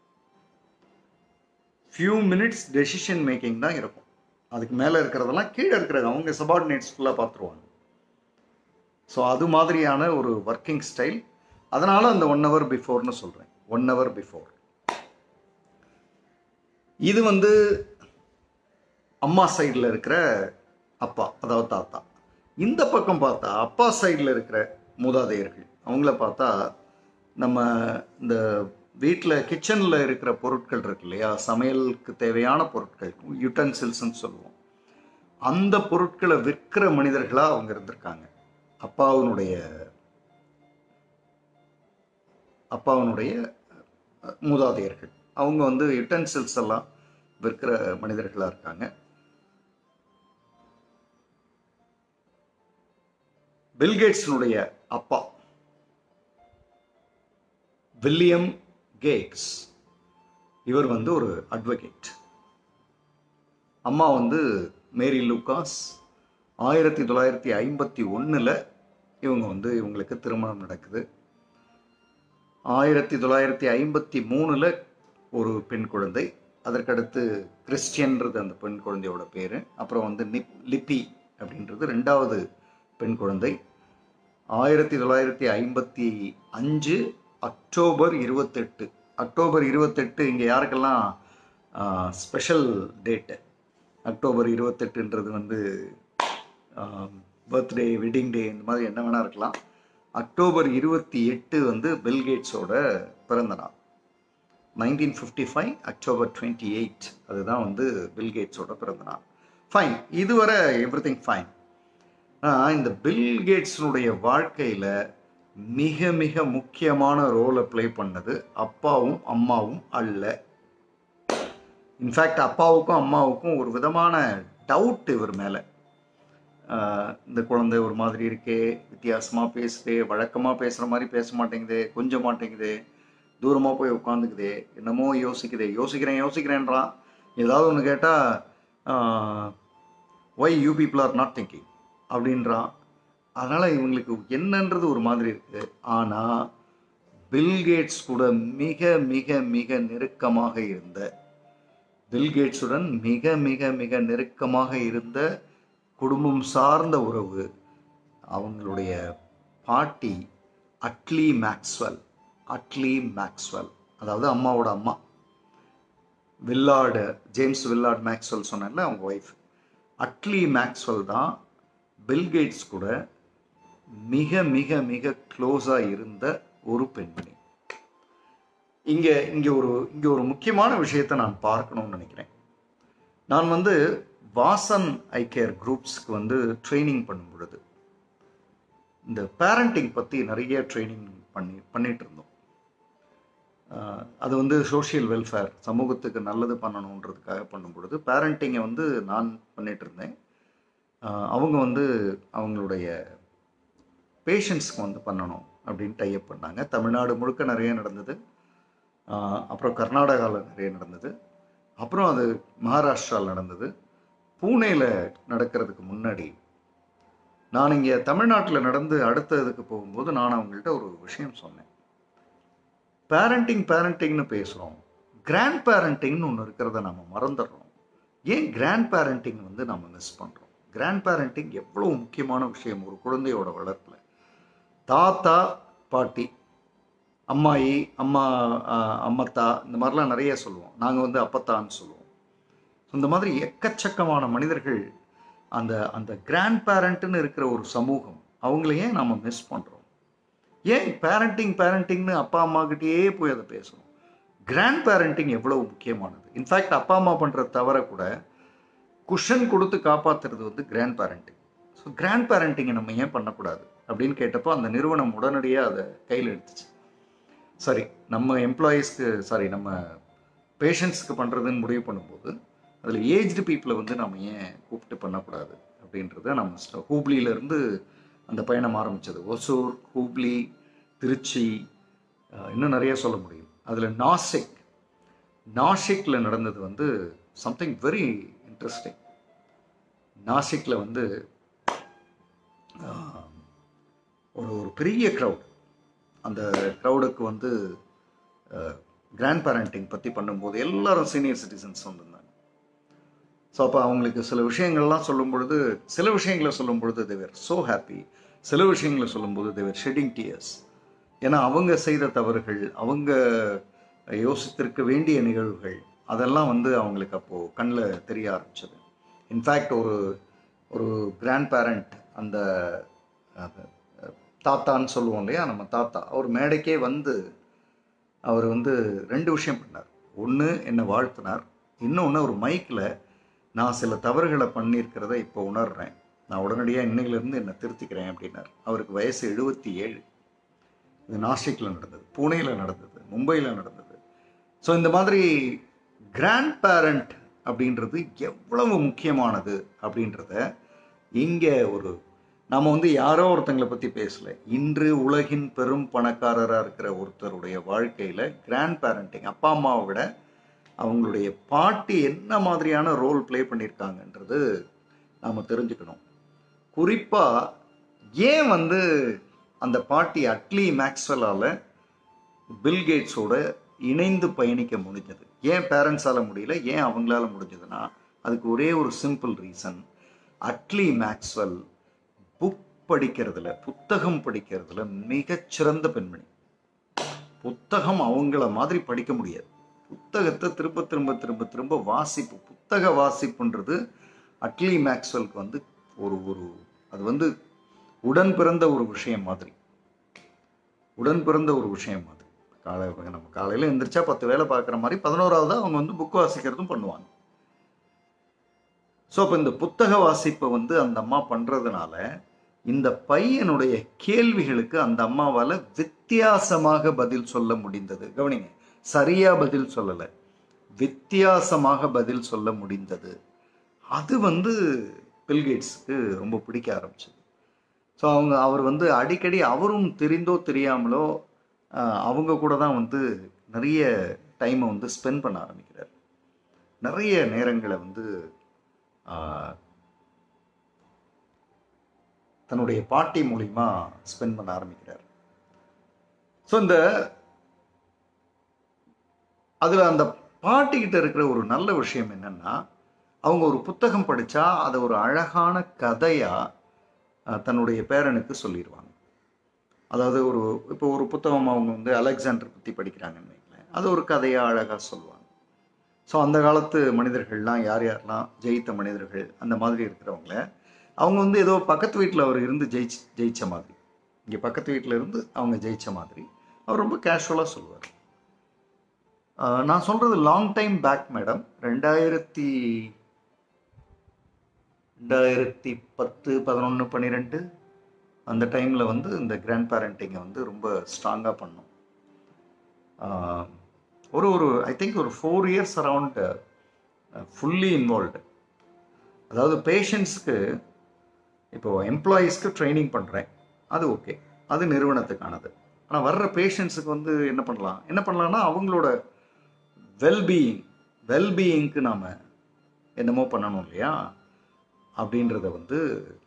ஃபியூ மினிட்ஸ் டெசிஷன் மேக்கிங் தான் இருக்கும் அதுக்கு மேலே இருக்கிறதெல்லாம் கீழே இருக்கிறவங்க அவங்க சபார்டினேட்ஸ் ஃபுல்லாக பார்த்துருவாங்க ஸோ அது மாதிரியான ஒரு ஒர்க்கிங் ஸ்டைல் அதனால அந்த ஒன் ஹவர் பிஃபோர்னு சொல்கிறேன் ஒன் ஹவர் பிஃபோர் இது வந்து அம்மா சைடில் இருக்கிற அப்பா அதாவது தாத்தா இந்த பக்கம் பார்த்தா அப்பா சைடில் இருக்கிற மூதாதையர்கள் அவங்கள பார்த்தா நம்ம இந்த வீட்டில் கிச்சனில் இருக்கிற பொருட்கள் இருக்கு இல்லையா சமையலுக்கு தேவையான பொருட்கள் யுட்டன்சில்ஸ்ன்னு சொல்லுவோம் அந்த பொருட்களை விற்கிற மனிதர்களாக அவங்க இருந்திருக்காங்க அப்பாவினுடைய அப்பாவினுடைய மூதாதையர்கள் அவங்க வந்து யுட்டன்சில்ஸ் எல்லாம் விற்கிற மனிதர்களாக இருக்காங்க பில்கேட்ஸினுடைய அப்பா வில்லியம் கேட்ஸ் இவர் வந்து ஒரு அட்வொகேட் அம்மா வந்து மேரி லூகாஸ் ஆயிரத்தி தொள்ளாயிரத்தி ஐம்பத்தி ஒன்றில் இவங்க வந்து இவங்களுக்கு திருமணம் நடக்குது ஆயிரத்தி தொள்ளாயிரத்தி ஐம்பத்தி மூணில் ஒரு பெண் குழந்தை அதற்கடுத்து கிறிஸ்டியன்றது அந்த பெண் குழந்தையோட பேர் அப்புறம் வந்து நிப் லிப்பி அப்படின்றது ரெண்டாவது பெண் குழந்தை ஆயிரத்தி தொள்ளாயிரத்தி ஐம்பத்தி அஞ்சு அக்டோபர் இருபத்தெட்டு அக்டோபர் இருபத்தெட்டு இங்கே யாருக்கெல்லாம் ஸ்பெஷல் டேட்டு அக்டோபர் இருபத்தெட்டுன்றது வந்து பர்த்டே வெட்டிங் டே இந்த மாதிரி என்ன வேணா இருக்கலாம் அக்டோபர் இருபத்தி எட்டு வந்து பில்கேட்ஸோட பிறந்த நாள் nineteen fifty five October twenty eight அதுதான் வந்து பில்கேட்ஸோட பிறந்த நாள் ஃபைன் இதுவரை எவ்ரி திங் ஃபைன் ஆனால் இந்த பில்கேட்ஸினுடைய வாழ்க்கையில் மிக மிக முக்கியமான ரோலை ப்ளே பண்ணது அப்பாவும் அம்மாவும் அல்ல இன்ஃபேக்ட் அப்பாவுக்கும் அம்மாவுக்கும் ஒரு விதமான டவுட் இவர் மேலே இந்த குழந்தை ஒரு மாதிரி இருக்கே வித்தியாசமாக பேசுதே வழக்கமாக பேசுகிற மாதிரி பேச மாட்டேங்குதே கொஞ்சம் மாட்டேங்குதே தூரமாக போய் உட்காந்துக்குதே என்னமோ யோசிக்குதே யோசிக்கிறேன் யோசிக்கிறேன்றான் ஏதாவது ஒன்று கேட்டால் why you people are not thinking அப்படின்றான் அதனால் இவங்களுக்கு என்னன்றது ஒரு மாதிரி இருக்குது ஆனால் பில்கேட்ஸ் கூட மிக மிக மிக நெருக்கமாக இருந்த பில்கேட்ஸுடன் மிக மிக மிக நெருக்கமாக இருந்த குடும்பம் சார்ந்த உறவு அவங்களுடைய பாட்டி அட்லி மேக்ஸ்வெல் அட்லி மேக்ஸ்வெல் அதாவது அம்மாவோட அம்மா வில்லார்டு ஜேம்ஸ் வில்லார்ட் மேக்ஸ்வெல் சொன்னேன்ல அவங்க ஒய்ஃப் அட்லி மேக்ஸ்வெல் தான் பில்கேட்ஸ் கூட மிக மிக மிக க்ளோஸாக இருந்த ஒரு பெண்மணி இங்கே இங்கே ஒரு இங்கே ஒரு முக்கியமான விஷயத்தை நான் பார்க்கணும்னு நினைக்கிறேன் நான் வந்து வாசன் ஐ கேர் குரூப்ஸ்க்கு வந்து ட்ரைனிங் பண்ணும் பொழுது இந்த பேரண்டிங் பற்றி நிறைய ட்ரைனிங் பண்ணி பண்ணிட்டு இருந்தோம் அது வந்து சோஷியல் வெல்ஃபேர் சமூகத்துக்கு நல்லது பண்ணணுன்றதுக்காக பண்ணும் பொழுது பேரண்டிங்கை வந்து நான் பண்ணிட்டு இருந்தேன் அவங்க வந்து அவங்களுடைய பேஷண்ட்ஸ்க்கு வந்து பண்ணணும் அப்படின்னு டைப் பண்ணாங்க தமிழ்நாடு முழுக்க நிறைய நடந்தது அப்புறம் கர்நாடகாவில் நிறைய நடந்தது அப்புறம் அது மகாராஷ்டிராவில் நடந்தது பூனேயில் நடக்கிறதுக்கு முன்னாடி நான் இங்கே தமிழ்நாட்டில் நடந்து அடுத்த இதுக்கு போகும்போது நான் அவங்கள்ட்ட ஒரு விஷயம் சொன்னேன் பேரண்டிங் பேரண்டிங்னு பேசுகிறோம் கிராண்ட் பேரண்டிங்னு ஒன்று இருக்கிறத நம்ம மறந்துடுறோம் ஏன் கிராண்ட் பேரண்டிங் வந்து நம்ம மிஸ் பண்ணுறோம் கிராண்ட் பேரண்டிங் எவ்வளோ முக்கியமான விஷயம் ஒரு குழந்தையோட வளர்ப்பில் தாத்தா பாட்டி அம்மாயி அம்மா அம்மத்தா இந்த மாதிரிலாம் நிறைய சொல்லுவோம் நாங்கள் வந்து அப்பத்தான்னு சொல்லுவோம் இந்த மாதிரி எக்கச்சக்கமான மனிதர்கள் அந்த அந்த கிராண்ட் பேரண்ட்டுன்னு இருக்கிற ஒரு சமூகம் அவங்கள ஏன் நம்ம மிஸ் பண்ணுறோம் ஏன் பேரண்டிங் பேரண்டிங்னு அப்பா அம்மாக்கிட்டேயே போய் அதை பேசணும் கிராண்ட் பேரண்டிங் எவ்வளவு முக்கியமானது இன்ஃபேக்ட் அப்பா அம்மா பண்ணுற தவிர கூட குஷன் கொடுத்து காப்பாற்றுறது வந்து கிராண்ட் பேரண்டிங் ஸோ கிராண்ட் பேரண்டிங்கை நம்ம ஏன் பண்ணக்கூடாது அப்படின்னு கேட்டப்போ அந்த நிறுவனம் உடனடியாக அதை கையில் எடுத்துச்சு சரி நம்ம எம்ப்ளாயீஸ்க்கு சாரி நம்ம பேஷண்ட்ஸ்க்கு பண்ணுறதுன்னு முடிவு பண்ணும்போது அதில் ஏஜ்டு பீப்புளை வந்து நம்ம ஏன் கூப்பிட்டு பண்ணக்கூடாது அப்படின்றத நம்ம ஸ்ட- ஹூப்ளியிலேருந்து அந்த பயணம் ஆரம்பித்தது ஒசூர் ஹூப்ளி திருச்சி அஹ், இன்னும் நிறைய சொல்ல முடியும் அதில் நாசிக் நாசிக்கில் நடந்தது வந்து சம்திங் வெரி இன்ட்ரெஸ்டிங் நாசிக்கில் வந்து ஆஹ், ஒரு ஒரு பெரிய க்ரௌட் அந்த க்ரௌடுக்கு வந்து கிராண்ட் பேரண்டிங் பற்றி பண்ணும்போது எல்லாரும் சீனியர் சிட்டிசன்ஸ் வந்திருந்தாங்க ஸோ அப்போ அவங்களுக்கு சில விஷயங்கள்லாம் சொல்லும் பொழுது சில விஷயங்களை சொல்லும் பொழுது தேவர் ஸோ ஹாப்பி சில விஷயங்களை சொல்லும்போது தேவர் ஷெட்டிங் டியர்ஸ் ஏன்னா அவங்க செய்த தவறுகள் அவங்க யோசித்திருக்க வேண்டிய நிகழ்வுகள் அதெல்லாம் வந்து அவங்களுக்கு அப்போது கண்ணில் தெரிய ஆரம்பிச்சது இன்ஃபேக்ட் ஒரு ஒரு கிராண்ட் பேரண்ட் அந்த அது, தாத்தான்னு சொல்லுவோம் இல்லையா நம்ம தாத்தா அவர் மேடைக்கே வந்து அவர் வந்து ரெண்டு விஷயம் பண்ணார் ஒன்று என்னை வாழ்த்தினார் இன்னொன்று ஒரு மைக்கில் நான் சில தவறுகளை பண்ணியிருக்கிறத இப்போ உணர்றேன் நான் உடனடியாக இன்னையிலேருந்து என்னை திருத்திக்கிறேன் அப்படின்னார் அவருக்கு வயசு எழுபத்தி ஏழு இது நாசிக்கில் நடந்தது புனேயில் நடந்தது மும்பையில் நடந்தது ஸோ இந்த மாதிரி கிராண்ட் பேரண்ட் அப்படின்றது எவ்வளவு முக்கியமானது அப்படின்றத இங்கே ஒரு நாம் வந்து யாரோ ஒருத்தங்களை பற்றி பேசல இன்று உலகின் பெரும் பணக்காரராக இருக்கிற ஒருத்தருடைய வாழ்க்கையில் கிராண்ட் பேரண்டிங் அப்பா அம்மாவை விட அவங்களுடைய பாட்டி என்ன மாதிரியான ரோல் ப்ளே பண்ணியிருக்காங்கன்றது நாம் தெரிஞ்சுக்கணும் குறிப்பாக ஏன் வந்து அந்த பாட்டி அட்லி மேக்ஸ்வெல்லால் பில்கேட்ஸோட இணைந்து பயணிக்க முடிஞ்சது ஏன் பேரண்ட்ஸால் முடியல ஏன் அவங்களால முடிஞ்சதுன்னா அதுக்கு ஒரே ஒரு simple reason Adele Maxwell book படிக்கிறதுல புத்தகம் படிக்கிறதுல மிகச்சிறந்த பெண்மணி புத்தகம் அவங்கள மாதிரி படிக்க முடியாது புத்தகத்தை திரும்ப திரும்ப திரும்ப திரும்ப வாசிப்பு புத்தக வாசிப்புன்றது அட்லி மேக்ஸ்வெல்க்கு வந்து ஒரு ஒரு அது வந்து உடன் பிறந்த ஒரு விஷயம் மாதிரி உடன் பிறந்த ஒரு விஷயம் மாதிரி காலை நம்ம காலையில் எந்திரிச்சா பத்து வேலை பார்க்குற மாதிரி பதினோராவது அவங்க வந்து புக் வாசிக்கிறதும் பண்ணுவாங்க ஸோ அப்போ இந்த புத்தக வாசிப்பை வந்து அந்த அம்மா பண்ணுறதுனால இந்த பையனுடைய கேள்விகளுக்கு அந்த அம்மாவால் வித்தியாசமாக பதில் சொல்ல முடிந்தது கவனிங்க சரியா பதில் சொல்லலை வித்தியாசமாக பதில் சொல்ல முடிந்தது அது வந்து பில்கேட்ஸுக்கு ரொம்ப பிடிக்க ஆரம்பிச்சது ஸோ அவங்க அவர் வந்து அடிக்கடி அவரும் தெரிந்தோ தெரியாமலோ ஆஹ், அவங்க கூட தான் வந்து நிறைய டைமை வந்து ஸ்பெண்ட் பண்ண ஆரம்பிக்கிறார் நிறைய நேரங்களை வந்து ஆஹ், தன்னுடைய பாட்டி மூலிமா ஸ்பெண்ட் பண்ண ஆரம்பிக்கிறார் ஸோ இந்த அதில் அந்த பாட்டிக்கிட்ட இருக்கிற ஒரு நல்ல விஷயம் என்னன்னா அவங்க ஒரு புத்தகம் படித்தா அதை ஒரு அழகான கதையாக தன்னுடைய பேரனுக்கு சொல்லிடுவாங்க அதாவது ஒரு இப்போ ஒரு புத்தகம் அவங்க வந்து அலெக்சாண்டர் பற்றி படிக்கிறாங்கன்னு வைங்களேன் அது ஒரு கதையாக அழகாக சொல்லுவாங்க ஸோ அந்த காலத்து மனிதர்கள்லாம் யார் யாரெல்லாம் ஜெயித்த மனிதர்கள் அந்த மாதிரி இருக்கிறவங்கள அவங்க வந்து ஏதோ பக்கத்து வீட்டில் அவர் இருந்து ஜெயிச்சு ஜெயிச்ச மாதிரி இங்கே பக்கத்து வீட்டில் இருந்து அவங்க ஜெயிச்ச மாதிரி அவர் ரொம்ப கேஷுவலாக சொல்லுவார் ஆஹ் நான் சொல்கிறது லாங் டைம் பேக் மேடம் ரெண்டாயிரத்தி ரெண்டாயிரத்தி பத்து பதினொன்று பன்னிரெண்டு அந்த டைமில் வந்து இந்த கிராண்ட் பேரண்டிங்கை வந்து ரொம்ப ஸ்ட்ராங்காக பண்ணோம் ஆஹ் ஒரு ஒரு ஐ திங்க் ஒரு four years around fully involved அதாவது பேஷண்ட்ஸ்க்கு இப்போ எம்ப்ளாயீஸ்க்கு ட்ரைனிங் பண்ணுறேன் அது ஓகே அது நிறுவனத்துக்கானது ஆனால் வர்ற பேஷண்ட்ஸுக்கு வந்து என்ன பண்ணலாம் என்ன பண்ணலாம்னா அவங்களோட வெல்பீயிங் வெல்பீயிங்க்கு நாம் என்னமோ பண்ணணும் இல்லையா அப்படின்றத வந்து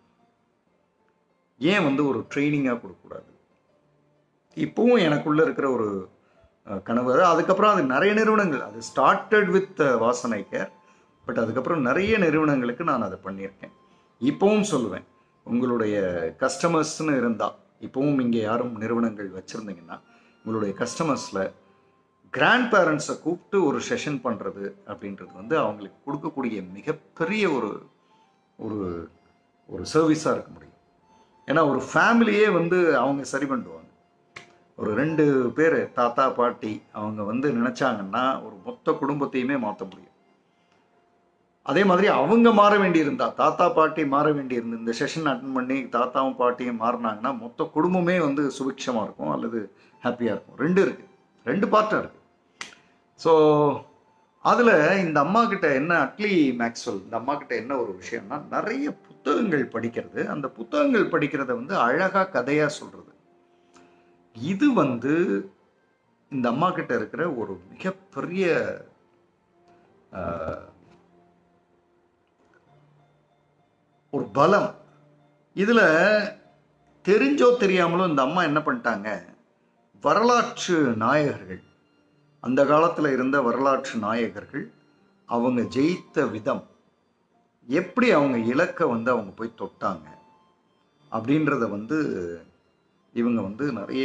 ஏன் வந்து ஒரு ட்ரைனிங்காக கொடுக்கக்கூடாது இப்போவும் எனக்குள்ள இருக்கிற ஒரு அஹ், கனவு அது அதுக்கப்புறம் அது நிறைய நிறுவனங்கள் அது ஸ்டார்டட் வித் வாசனை கேர் பட் அதுக்கப்புறம் நிறைய நிறுவனங்களுக்கு நான் அதை பண்ணியிருக்கேன் இப்போவும் சொல்லுவேன் உங்களுடைய கஸ்டமர்ஸ்னு இருந்தால் இப்போவும் இங்கே யாரும் நிறுவனங்கள் வச்சுருந்தீங்கன்னா உங்களுடைய கஸ்டமர்ஸில் கிராண்ட் பேரண்ட்ஸை கூப்பிட்டு ஒரு செஷன் பண்ணுறது அப்படின்றது வந்து அவங்களுக்கு கொடுக்கக்கூடிய மிகப்பெரிய ஒரு ஒரு ஒரு சர்வீஸாக இருக்க முடியும் ஏன்னா ஒரு ஃபேமிலியே வந்து அவங்க சரி பண்ணுவாங்க ஒரு ரெண்டு பேர் தாத்தா பாட்டி அவங்க வந்து நினச்சாங்கன்னா ஒரு மொத்த குடும்பத்தையுமே மாற்ற முடியும் அதே மாதிரி அவங்க மாற வேண்டியிருந்தா தாத்தா பாட்டி மாற வேண்டியிருந்து இந்த செஷன் அட்டன் பண்ணி தாத்தாவும் பாட்டியும் மாறினாங்கன்னா மொத்த குடும்பமே வந்து சுபிக்ஷமாக இருக்கும் அல்லது ஹாப்பியாக இருக்கும் ரெண்டு இருக்கு ரெண்டு பார்ட்டாக இருக்குது ஸோ அதில் இந்த அம்மா கிட்ட என்ன அட்லி மேக்ஸ்வெல் இந்த அம்மா கிட்ட என்ன ஒரு விஷயம்னா நிறைய புத்தகங்கள் படிக்கிறது அந்த புத்தகங்கள் படிக்கிறத வந்து அழகாக கதையாக சொல்கிறது இது வந்து இந்த அம்மா கிட்ட இருக்கிற ஒரு மிகப்பெரிய ஆஹ், ஒரு பலம் இதில் தெரிஞ்சோ தெரியாமலோ இந்த அம்மா என்ன பண்ணிட்டாங்க வரலாற்று நாயகர்கள் அந்த காலத்தில் இருந்த வரலாற்று நாயகர்கள் அவங்க ஜெயித்த விதம் எப்படி அவங்க இலக்கை வந்து அவங்க போய் தொட்டாங்க அப்படின்றத வந்து இவங்க வந்து நிறைய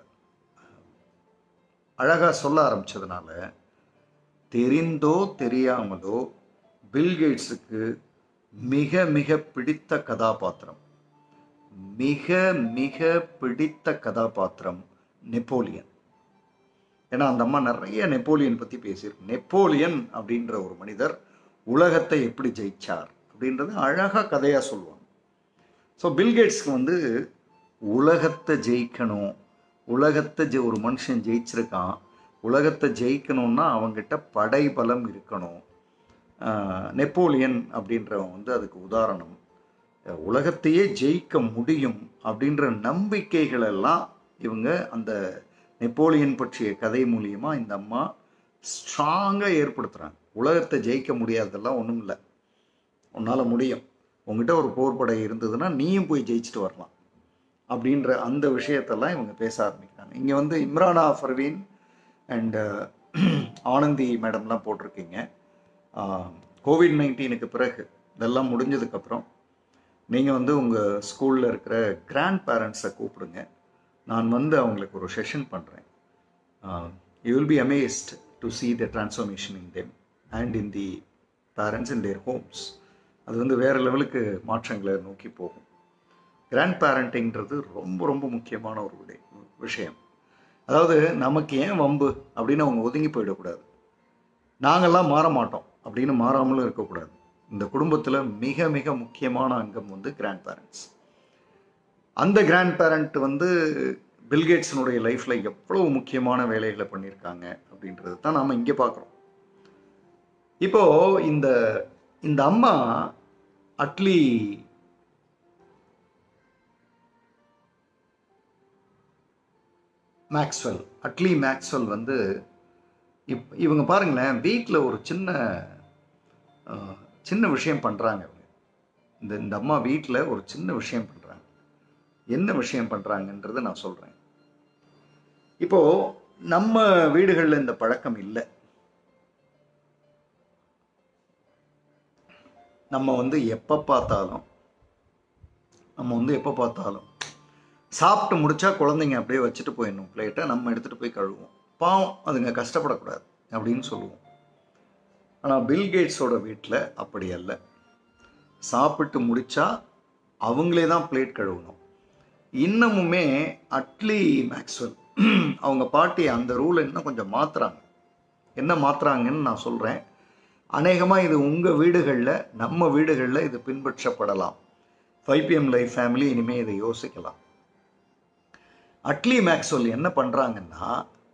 அழகாக சொல்ல ஆரம்பிச்சதுனால தெரிந்தோ தெரியாமலோ பில்கேட்ஸுக்கு மிக மிக பிடித்த கதாபாத்திரம் மிக மிக பிடித்த கதாபாத்திரம் நெப்போலியன் ஏன்னா அந்த அம்மா நிறைய நெப்போலியன் பற்றி பேசியிருக்கு நெப்போலியன் அப்படின்ற ஒரு மனிதர் உலகத்தை எப்படி ஜெயிச்சார் அப்படின்றத அழகாக கதையாக சொல்லுவாங்க ஸோ பில்கேட்ஸ்க்கு வந்து உலகத்தை ஜெயிக்கணும் உலகத்தை ஜெ ஒரு மனுஷன் ஜெயிச்சிருக்கான் உலகத்தை ஜெயிக்கணும்னா அவங்கிட்ட படை பலம் இருக்கணும் ஆஹ் நெப்போலியன் அப்படின்றவன் வந்து அதுக்கு உதாரணம் அஹ் உலகத்தையே ஜெயிக்க முடியும் அப்படின்ற நம்பிக்கைகள் எல்லாம் இவங்க அந்த நெப்போலியன் பற்றிய கதை மூலியமா இந்த அம்மா ஸ்ட்ராங்காக ஏற்படுத்துகிறாங்க உலகத்தை ஜெயிக்க முடியாததெல்லாம் ஒன்றும் இல்லை உன்னால் முடியும் உங்ககிட்ட ஒரு போர்படை இருந்ததுன்னா நீயும் போய் ஜெயிச்சுட்டு வரலாம் அப்படின்ற அந்த விஷயத்தெல்லாம் இவங்க பேச ஆரம்பிக்கிறாங்க இங்கே வந்து இம்ரானா ஃபர்வீன் அண்டு ஆனந்தி மேடம்லாம் போட்டிருக்கீங்க கோவிட் நைன்டீனுக்கு பிறகு இதெல்லாம் முடிஞ்சதுக்கப்புறம் நீங்கள் வந்து உங்கள் ஸ்கூலில் இருக்கிற கிராண்ட் பேரண்ட்ஸை கூப்பிடுங்க நான் வந்து அவங்களுக்கு ஒரு செஷன் பண்ணுறேன் you will be amazed to see the transformation in them and in the parents in their homes அது வந்து வேறு லெவலுக்கு மாற்றங்களை நோக்கி போகும் கிராண்ட் பேரண்டிங்கிறது ரொம்ப ரொம்ப முக்கியமான ஒரு விடை விஷயம் அதாவது நமக்கு ஏன் வம்பு அப்படின்னு அவங்க ஒதுங்கி போயிடக்கூடாது நாங்கள்லாம் மாற மாட்டோம் அப்படின்னு மாறாமலும் இருக்கக்கூடாது இந்த குடும்பத்தில் மிக மிக முக்கியமான அங்கம் வந்து கிராண்ட் பேரண்ட்ஸ் அந்த கிராண்ட் பேரண்ட் வந்து பில்கேட்ஸினுடைய லைஃப்பில் எவ்வளவு முக்கியமான வேலைகளை பண்ணியிருக்காங்க அப்படின்றது தான் நாம் இங்கே பார்க்குறோம் இப்போ இந்த இந்த அம்மா அட்லி மேக்ஸ்வெல் அட்லி மேக்ஸ்வெல் வந்து இப் இவங்க பாருங்களேன் வீட்டில் ஒரு சின்ன அஹ், சின்ன விஷயம் பண்ணுறாங்க இந்த இந்த அம்மா வீட்டில் ஒரு சின்ன விஷயம் பண்ணுறாங்க என்ன விஷயம் பண்ணுறாங்கன்றதை நான் சொல்கிறேன் இப்போது நம்ம வீடுகளில் இந்த பழக்கம் இல்லை நம்ம வந்து எப்போ பார்த்தாலும் நம்ம வந்து எப்போ பார்த்தாலும் சாப்பிட்டு முடிச்சா குழந்தைங்க அப்படியே வச்சுட்டு போயிடணும் பிளேட்டை நம்ம எடுத்துகிட்டு போய் கழுவுவோம் பாவம் அதுங்க கஷ்டப்படக்கூடாது அப்படின்னு சொல்லுவோம் ஆனால் பில்கேட்ஸோட வீட்டில் அப்படி அல்ல சாப்பிட்டு முடிச்சா அவங்களே தான் பிளேட் கழுவணும் இன்னமுமே அட்லி மேக்ஸ்வெல் அவங்க பாட்டி அந்த ரூலை இன்னும் கொஞ்சம் மாத்துறாங்க என்ன மாத்துறாங்கன்னு நான் சொல்கிறேன் அநேகமாக இது உங்கள் வீடுகளில் நம்ம வீடுகளில் இது பின்பற்றப்படலாம் ஃபைவ் பிஎம் லைஃப் ஃபேமிலி இனிமேல் இதை யோசிக்கலாம் அட்லி மேக்ஸ்வெல் என்ன பண்ணுறாங்கன்னா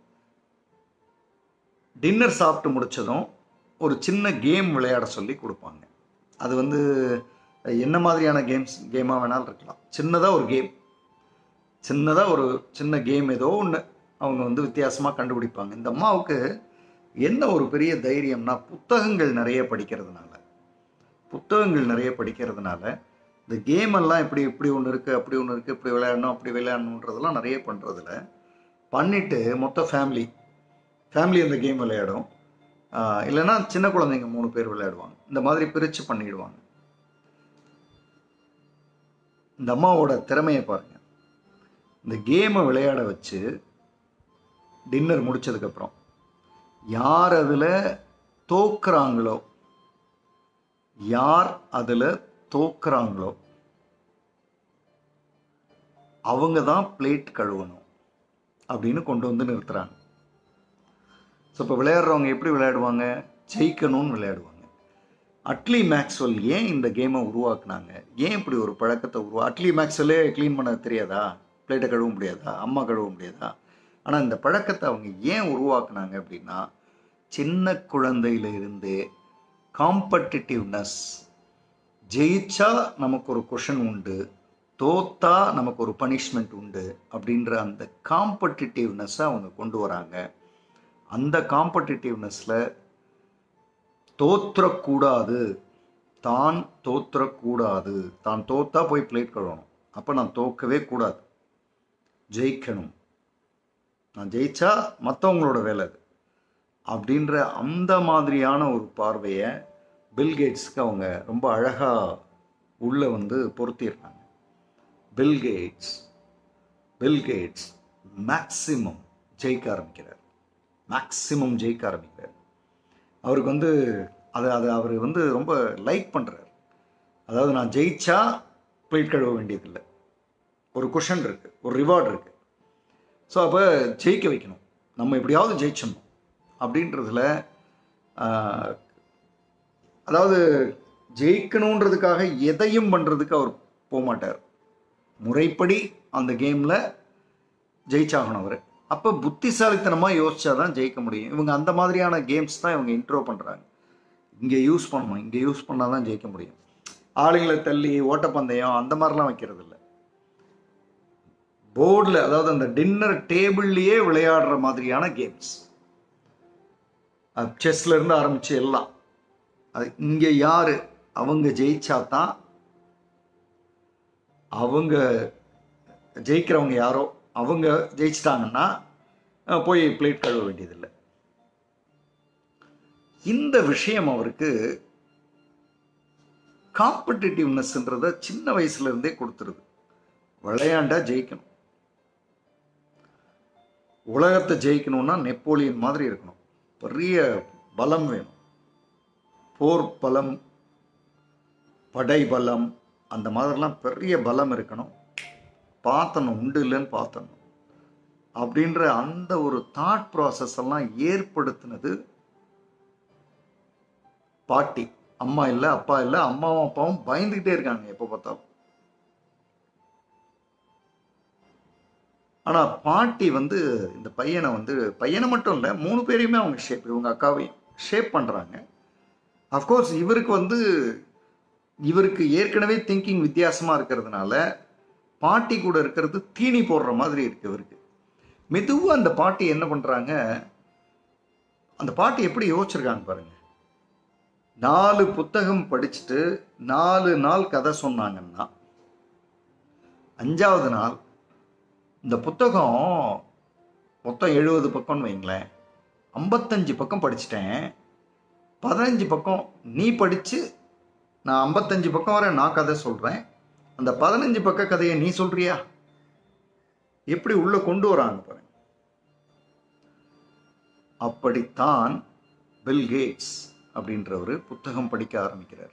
டின்னர் சாப்பிட்டு முடிச்சதும் ஒரு சின்ன கேம் விளையாட சொல்லி கொடுப்பாங்க அது வந்து என்ன மாதிரியான கேம்ஸ் கேமாக வேணாலும் இருக்கலாம் சின்னதாக ஒரு கேம் சின்னதாக ஒரு சின்ன கேம் ஏதோ ஒன்று அவங்க வந்து வித்தியாசமாக கண்டுபிடிப்பாங்க இந்த அம்மாவுக்கு என்ன ஒரு பெரிய தைரியம்னா புத்தகங்கள் நிறைய படிக்கிறதுனால புத்தகங்கள் நிறைய படிக்கிறதுனால இந்த கேம் எல்லாம் இப்படி இப்படி ஒன்று இருக்குது அப்படி ஒன்று இருக்குது இப்படி விளையாடணும் அப்படி விளையாடணுன்றதெல்லாம் நிறைய பண்ணுறதுல பண்ணிட்டு மொத்த ஃபேமிலி ஃபேமிலி அந்த கேம் விளையாடும் ஆஹ் இல்லைன்னா சின்ன குழந்தைங்க மூணு பேர் விளையாடுவாங்க இந்த மாதிரி பிரித்து பண்ணிடுவாங்க இந்த அம்மாவோட திறமையை பாருங்க இந்த கேமை விளையாட வச்சு டின்னர் முடிச்சதுக்கப்புறம் யார் அதில் தோக்குறாங்களோ யார் அதில் தோக்குறாங்களோ அவங்க தான் பிளேட் கழுவணும் அப்படின்னு கொண்டு வந்து நிறுத்துறாங்க ஸோ இப்போ விளையாடுறவங்க எப்படி விளையாடுவாங்க ஜெயிக்கணும்னு விளையாடுவாங்க அட்லி மேக்ஸ்வெல் ஏன் இந்த கேமை உருவாக்குனாங்க ஏன் இப்படி ஒரு பழக்கத்தை உருவா அட்லி மேக்ஸ்வெல்லே க்ளீன் பண்ண தெரியாதா பிளேட்டை கழுவ முடியாதா அம்மா கழுவ முடியாதா ஆனால் இந்த பழக்கத்தை அவங்க ஏன் உருவாக்குனாங்க அப்படின்னா சின்ன குழந்தையில இருந்தே காம்படிட்டிவ்னஸ் ஜெயிச்சா நமக்கு ஒரு கொஷன் உண்டு தோத்தா நமக்கு ஒரு பனிஷ்மெண்ட் உண்டு அப்படின்ற அந்த காம்படிட்டிவ்னஸை அவங்க கொண்டு வராங்க அந்த காம்படிட்டிவ்னஸில் தோற்றக்கூடாது தான் தோற்றக்கூடாது தான் தோத்தா போய் பிளேட் கழுவணும் அப்போ நான் தோக்கவே கூடாது ஜெயிக்கணும் நான் ஜெயிச்சா மற்றவங்களோட வேலை அது அப்படின்ற அந்த மாதிரியான ஒரு பார்வையை பில்கேட்ஸ்க்கு அவங்க ரொம்ப அழகாக உள்ளே வந்து பொருத்திடுறாங்க பில்கேட்ஸ் பில்கேட்ஸ் மேக்சிமம் ஜெயிக்க ஆரம்பிக்கிறார் மேக்சிமம் ஜெயிக்க ஆரம்பிக்கிறார் அவருக்கு வந்து அதை அதை அவர் வந்து ரொம்ப லைக் பண்ணுறார் அதாவது நான் ஜெயிச்சா பிளேட் கழுவ வேண்டியதில்லை ஒரு குஷன் இருக்குது ஒரு ரிவார்டு இருக்குது ஸோ அப்போ ஜெயிக்க வைக்கணும் நம்ம எப்படியாவது ஜெயிச்சிடணும் அப்படின்றதுல ஆஹ், அதாவது ஜெயிக்கணுன்றதுக்காக எதையும் பண்ணுறதுக்கு அவர் போக மாட்டார் முறைப்படி அந்த கேமில் ஜெயிச்சாகணும் அவர் அப்போ புத்திசாலித்தனமாக யோசிச்சா தான் ஜெயிக்க முடியும் இவங்க அந்த மாதிரியான கேம்ஸ் தான் இவங்க இன்ட்ரோ பண்ணுறாங்க இங்கே யூஸ் பண்ணணும் இங்கே யூஸ் பண்ணால் தான் ஜெயிக்க முடியும் ஆளுங்களை தள்ளி ஓட்டப்பந்தயம் அந்த மாதிரிலாம் வைக்கிறது இல்லை போர்டில் அதாவது அந்த டின்னர் டேபிள்லேயே விளையாடுற மாதிரியான கேம்ஸ் செஸ்ல இருந்து ஆரம்பிச்சு எல்லாம் அது இங்கே யாரு அவங்க ஜெயிச்சா தான் அவங்க ஜெயிக்கிறவங்க யாரோ அவங்க ஜெயிச்சிட்டாங்கன்னா அஹ், போய் பிளேட் கழுவ வேண்டியதில்லை இந்த விஷயம் அவருக்கு காம்படிட்டிவ்னஸ்ன்றத சின்ன வயசுல இருந்தே கொடுத்துருது விளையாண்டா ஜெயிக்கணும் உலகத்தை ஜெயிக்கணும்னா நெப்போலியன் மாதிரி இருக்கணும் பெரிய பலம் வேணும் போர் பலம் படை பலம் அந்த மாதிரிலாம் பெரிய பலம் இருக்கணும் பார்த்தணும் உண்டு இல்லைன்னு பார்த்தணும் அப்படின்ற அந்த ஒரு தாட் ப்ராசஸ் எல்லாம் ஏற்படுத்தினது பாட்டி அம்மா இல்லை அப்பா இல்லை அம்மாவும் அப்பாவும் பயந்துக்கிட்டே இருக்காங்க எப்போ பார்த்தாலும் ஆனா பாட்டி வந்து இந்த பையனை வந்து பையனை மட்டும் இல்லை மூணு பேரையுமே அவங்க ஷேப் இவங்க அக்காவையும் ஷேப் பண்றாங்க அஃப்கோர்ஸ் இவருக்கு வந்து இவருக்கு ஏற்கனவே திங்கிங் வித்தியாசமா இருக்கிறதுனால பாட்டி கூட இருக்கிறது தீனி போடுற மாதிரி இருக்கு இவருக்கு மெதுவா அந்த பாட்டி என்ன பண்றாங்க அந்த பாட்டி எப்படி யோசிச்சிருக்காங்க பாருங்க நாலு புத்தகம் படிச்சுட்டு நாலு நாள் கதை சொன்னாங்கன்னா அஞ்சாவது நாள் இந்த புத்தகம் மொத்தம் எழுபது பக்கம்னு வைங்களேன் ஐம்பத்தஞ்சு பக்கம் படிச்சிட்டேன் பதினஞ்சு பக்கம் நீ படித்து நான் ஐம்பத்தஞ்சு பக்கம் வரை நான் கதை சொல்கிறேன் அந்த பதினஞ்சு பக்க கதையை நீ சொல்றியா எப்படி உள்ள கொண்டு வராங்க பாருங்க அப்படித்தான் பில் கேட்ஸ் அப்படின்றவர் புத்தகம் படிக்க ஆரம்பிக்கிறார்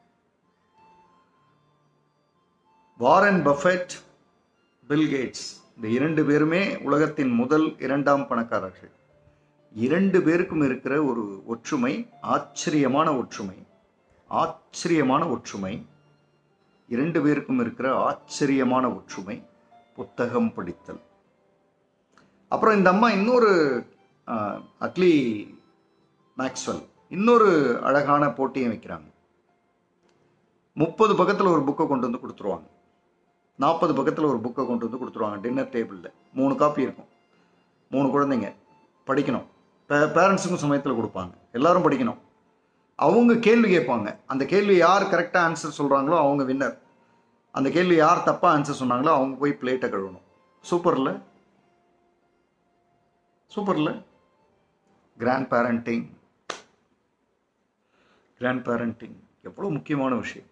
வாரன் பஃபெட் பில் கேட்ஸ் இந்த இரண்டு பேருமே உலகத்தின் முதல் இரண்டாம் பணக்காரர்கள் இரண்டு பேருக்கும் இருக்கிற ஒரு ஒற்றுமை ஆச்சரியமான ஒற்றுமை ஆச்சரியமான ஒற்றுமை இரண்டு பேருக்கும் இருக்கிற ஆச்சரியமான ஒற்றுமை புத்தகம் படித்தல் அப்புறம் இந்த அம்மா இன்னொரு ஆஹ், அட்லி மேக்ஸ்வெல் இன்னொரு அழகான போட்டியை வைக்கிறாங்க முப்பது பக்கத்தில் ஒரு புக்கை கொண்டு வந்து கொடுத்துருவாங்க நாற்பது பக்கத்தில் ஒரு புக்கை கொண்டு வந்து கொடுத்துருவாங்க டின்னர் டேபிளில் மூணு காப்பி இருக்கும் மூணு குழந்தைங்க படிக்கணும் பே பேரண்ட்ஸுக்கும் சமயத்தில் கொடுப்பாங்க எல்லாரும் படிக்கணும் அவங்க கேள்வி கேட்பாங்க அந்த கேள்வி யார் கரெக்டாக ஆன்சர் சொல்கிறாங்களோ அவங்க வின்னர் அந்த கேள்வி யார் தப்பாக ஆன்சர் சொன்னாங்களோ அவங்க போய் பிளேட்டை கழுவணும் சூப்பர்ல சூப்பர்ல கிராண்ட் பேரண்டிங் கிராண்ட் பேரண்டிங் எவ்வளோ முக்கியமான விஷயம்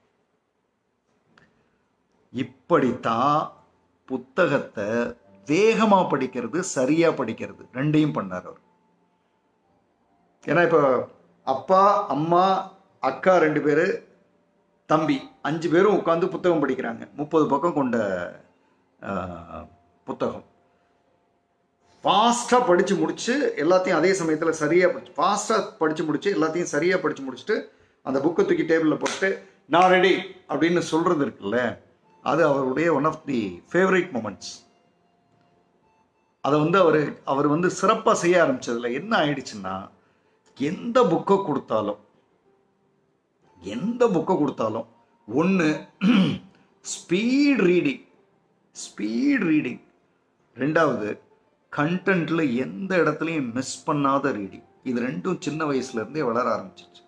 இப்படித்தான் புத்தகத்தை வேகமாக படிக்கிறது சரியாக படிக்கிறது ரெண்டையும் பண்ணார் அவர் ஏன்னா இப்போ அப்பா அம்மா அக்கா ரெண்டு பேர் தம்பி அஞ்சு பேரும் உட்காந்து புத்தகம் படிக்கிறாங்க முப்பது பக்கம் கொண்ட ஆஹ், புத்தகம் ஃபாஸ்ட்டாக படித்து முடிச்சு எல்லாத்தையும் அதே சமயத்தில் சரியாக படிச்சு ஃபாஸ்ட்டாக படித்து முடிச்சு எல்லாத்தையும் சரியாக படித்து முடிச்சுட்டு அந்த புக்கை தூக்கி டேபிளில் போட்டு நான் ரெடி அப்படின்னு சொல்கிறது இருக்குல்ல அது அவருடைய one of the favourite moments அதை வந்து அவர் அவர் வந்து சிறப்பாக செய்ய ஆரம்பிச்சதுல என்ன ஆயிடுச்சுன்னா எந்த புக்கை கொடுத்தாலும் எந்த புக்கை கொடுத்தாலும் ஒன்று ஸ்பீட் ரீடிங் ஸ்பீட் ரீடிங் ரெண்டாவது கண்டென்ட்ல எந்த இடத்துலையும் மிஸ் பண்ணாத ரீடிங் இது ரெண்டும் சின்ன வயசுல இருந்தே வளர ஆரம்பிச்சிச்சு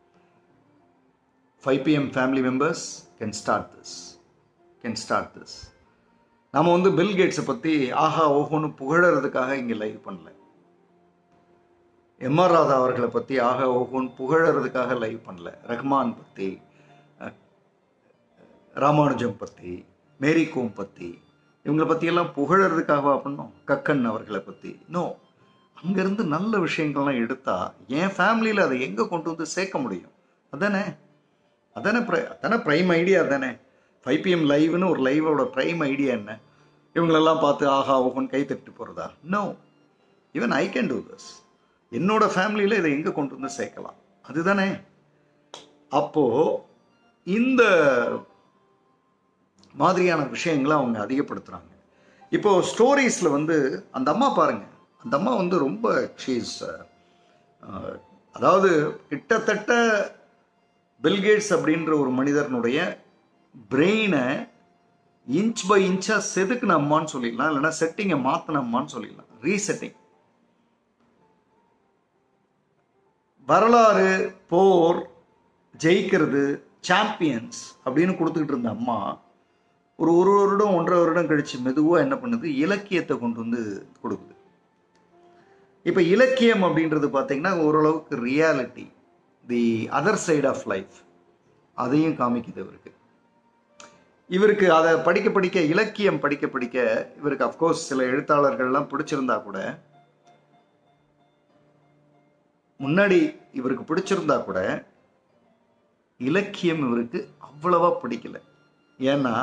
five PM family members can start this can start this நாம வந்து பில் கேட்ஸை பற்றி ஆஹா ஓஹோன்னு புகழறதுக்காக இங்கே லைவ் பண்ணல எம்ஆர் ராதா அவர்களை பற்றி ஆஹா ஓஹோன்னு புகழறதுக்காக லைவ் பண்ணல ரஹ்மான் பற்றி அஹ், ராமானுஜம் பற்றி மேரி கோம் பற்றி இவங்களை பற்றியெல்லாம் புகழறதுக்காக பண்ணோம் கக்கன் அவர்களை பற்றி நோ அங்கேருந்து நல்ல விஷயங்கள்லாம் எடுத்தா என் ஃபேமிலியில் அதை எங்கே கொண்டு வந்து சேர்க்க முடியும் அதானே அதானே ப்ரை அதானே ப்ரைம் ஐடியா தானே ஃபைவ் பிஎம் லைவ்னு ஒரு லைவோட ப்ரைம் ஐடியா என்ன இவங்களெல்லாம் பார்த்து ஆஹா ஓஹோன்னு கை தட்டி போகிறதா no even I can do this என்னோட ஃபேமிலியில் இதை எங்கே கொண்டு வந்து சேர்க்கலாம் அதுதானே அப்போது இந்த மாதிரியான விஷயங்களை அவங்க அதிகப்படுத்துகிறாங்க இப்போ ஸ்டோரிஸில் வந்து அந்த அம்மா பாருங்க அந்த அம்மா வந்து ரொம்ப ஷீஸ் அதாவது கிட்டத்தட்ட பில்கேட்ஸ் அப்படின்ற ஒரு மனிதனுடைய பிரெயினை இன்ச் பை இன்ச்சாக செதுக்குன அம்மான்னு சொல்லிடலாம் இல்லைன்னா செட்டிங்கை மாற்றின அம்மான்னு சொல்லிடலாம் ரீசெட்டிங் வரலாறு போர் ஜெயிக்கிறது சாம்பியன்ஸ் அப்படின்னு கொடுத்துக்கிட்டு இருந்த அம்மா ஒரு ஒரு வருடம் ஒன்றரை வருடம் கழிச்சு மெதுவாக என்ன பண்ணுது இலக்கியத்தை கொண்டு வந்து கொடுக்குது இப்போ இலக்கியம் அப்படின்றது பார்த்தீங்கன்னா ஓரளவுக்கு reality the other side of life அதையும் காமிக்குது இவருக்கு இவருக்கு அதை படிக்க படிக்க இலக்கியம் படிக்க படிக்க இவருக்கு அஃப்கோர்ஸ் சில எழுத்தாளர்கள்லாம் பிடிச்சிருந்தா கூட முன்னாடி இவருக்கு பிடிச்சிருந்தா கூட இலக்கியம் இவருக்கு அவ்வளவா பிடிக்கல ஏன்னா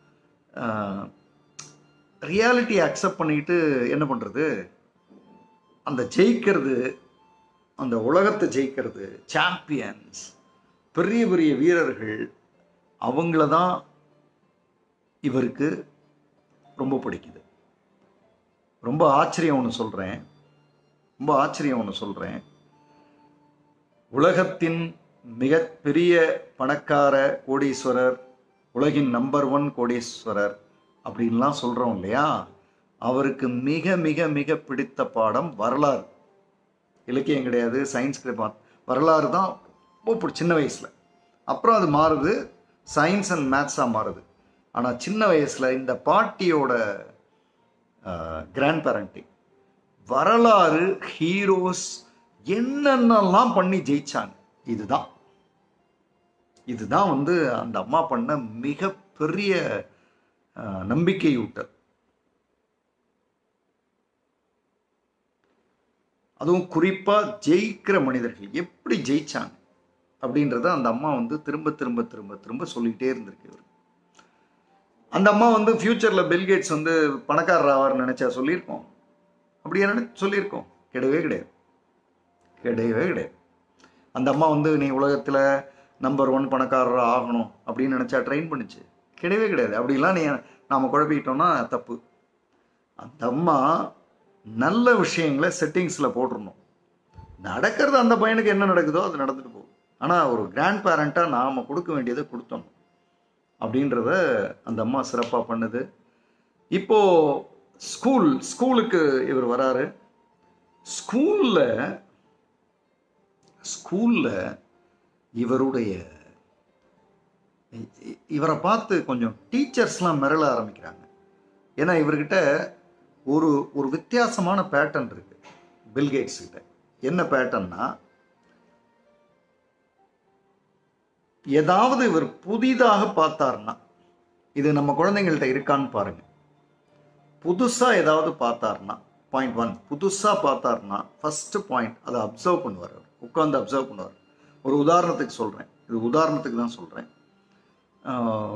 ரியாலிட்டி அக்செப்ட் பண்ணிட்டு என்ன பண்ணுறது அந்த ஜெயிக்கிறது அந்த உலகத்தை ஜெயிக்கிறது சாம்பியன்ஸ் பெரிய பெரிய வீரர்கள் அவங்கள தான் இவருக்கு ரொம்ப பிடிக்குது ரொம்ப ஆச்சரியம் ஒன்று சொல்கிறேன் ரொம்ப ஆச்சரியம் ஒன்று சொல்கிறேன் உலகத்தின் மிகப்பெரிய பணக்கார கோடீஸ்வரர் உலகின் நம்பர் ஒன் கோடீஸ்வரர் அப்படின்லாம் சொல்கிறோம் இல்லையா அவருக்கு மிக மிக மிக பிடித்த பாடம் வரலாறு இலக்கியம் கிடையாது சயின்ஸ் கிடையாது வரலாறு தான் ரொம்ப பிடி- சின்ன வயசில் அப்புறம் அது மாறுது சயின்ஸ் அண்ட் மேத்ஸாக மாறுது ஆனால் சின்ன வயசில் இந்த பாட்டியோட கிராண்ட் பேரண்டிங் வரலாறு ஹீரோஸ் என்னென்னலாம் பண்ணி ஜெயிச்சாங்க இதுதான் இதுதான் வந்து அந்த அம்மா பண்ண மிகப்பெரிய அஹ், நம்பிக்கையூட்டல் அதுவும் குறிப்பாக ஜெயிக்கிற மனிதர்கள் எப்படி ஜெயிச்சாங்க அப்படின்றத அந்த அம்மா வந்து திரும்ப திரும்ப திரும்ப திரும்ப சொல்லிக்கிட்டே இருந்திருக்கு இவர் அந்த அம்மா வந்து ஃப்யூச்சரில் பில்கேட்ஸ் வந்து பணக்காரர் ஆவார்னு நினச்சா சொல்லியிருக்கோம் அப்படியே நினை சொல்லியிருக்கோம் கிடையவே கிடையாது கிடையவே கிடையாது அந்த அம்மா வந்து நீ உலகத்தில் நம்பர் ஒன் பணக்காரர் ஆகணும் அப்படின்னு நினச்சா ட்ரெயின் பண்ணுச்சு கிடையவே கிடையாது அப்படிலாம் நீ நாம் குழப்பிக்கிட்டோம்னா தப்பு அந்த அம்மா நல்ல விஷயங்களை செட்டிங்ஸில் போட்டுருணும் நடக்கிறது அந்த பையனுக்கு என்ன நடக்குதோ அது நடந்துட்டு போகும் ஆனால் ஒரு கிராண்ட் பேரண்ட்டாக நாம் கொடுக்க வேண்டியதை கொடுத்தோம் அப்படின்றத அந்த அம்மா சிறப்பாக பண்ணுது இப்போ ஸ்கூல் ஸ்கூலுக்கு இவர் வராரு ஸ்கூலில் ஸ்கூலில் இவருடைய இ- இ- இவரை பார்த்து கொஞ்சம் டீச்சர்ஸ்லாம் மிரள ஆரம்பிக்கிறாங்க ஏன்னா இவர்கிட்ட ஒரு ஒரு வித்தியாசமான பேட்டர்ன் இருக்கு பில்கேட்ஸ் கிட்ட என்ன பேட்டர்ன்னா ஏதாவது இவர் புதிதாக பார்த்தாருன்னா இது நம்ம குழந்தைங்கள்ட்ட இருக்கான்னு பாருங்க புதுசா ஏதாவது பார்த்தாருன்னா பாயிண்ட் ஒன் புதுசா பார்த்தாருன்னா ஃபர்ஸ்ட் பாயிண்ட் அதை அப்சர்வ் பண்ணுவார் அவர் உட்காந்து அப்சர்வ் பண்ணுவார் ஒரு உதாரணத்துக்கு சொல்றேன் இது உதாரணத்துக்கு தான் சொல்றேன் ஆஹ்,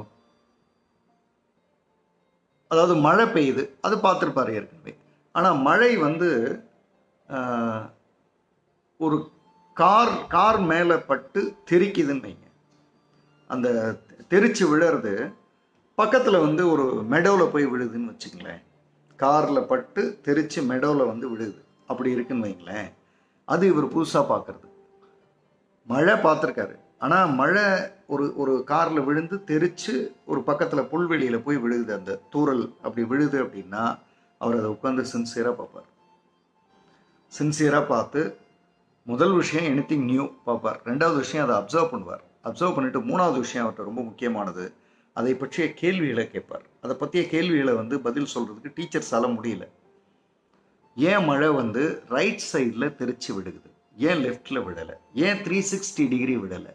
அதாவது மழை பெய்யுது அது பார்த்துருப்பாரு ஏற்கனவே ஆனால் மழை வந்து ஆஹ், ஒரு கார் கார் மேலே பட்டு தெரிக்குதுன்னு வைங்க அந்த தெரிச்சு விழறது பக்கத்தில் வந்து ஒரு மெடோவில் போய் விழுதுன்னு வச்சுங்களேன் காரில் பட்டு தெரிச்சு மெடோவில் வந்து விழுது அப்படி இருக்குன்னு வைங்களேன் அது இவர் புதுசாக பார்க்குறது மழை பார்த்துருக்காரு ஆனால் மழை ஒரு ஒரு காரில் விழுந்து தெரிச்சு ஒரு பக்கத்தில் புல்வெளியில் போய் விழுகுது அந்த தூறல் அப்படி விழுது அப்படின்னா அவர் அதை உட்காந்து சின்சியராக பார்ப்பார் சின்சியராக பார்த்து முதல் விஷயம் எனிதிங் நியூ பார்ப்பார் ரெண்டாவது விஷயம் அதை அப்சர்வ் பண்ணுவார் அப்சர்வ் பண்ணிட்டு மூணாவது விஷயம் அவர்கிட்ட ரொம்ப முக்கியமானது அதை பற்றிய கேள்விகளை கேட்பார் அதை பற்றிய கேள்விகளை வந்து பதில் சொல்கிறதுக்கு டீச்சர்ஸால முடியல ஏன் மழை வந்து ரைட் சைடில் தெரிச்சு விடுகுது ஏன் லெஃப்டில் விடலை ஏன் த்ரீ சிக்ஸ்டி டிகிரி விடலை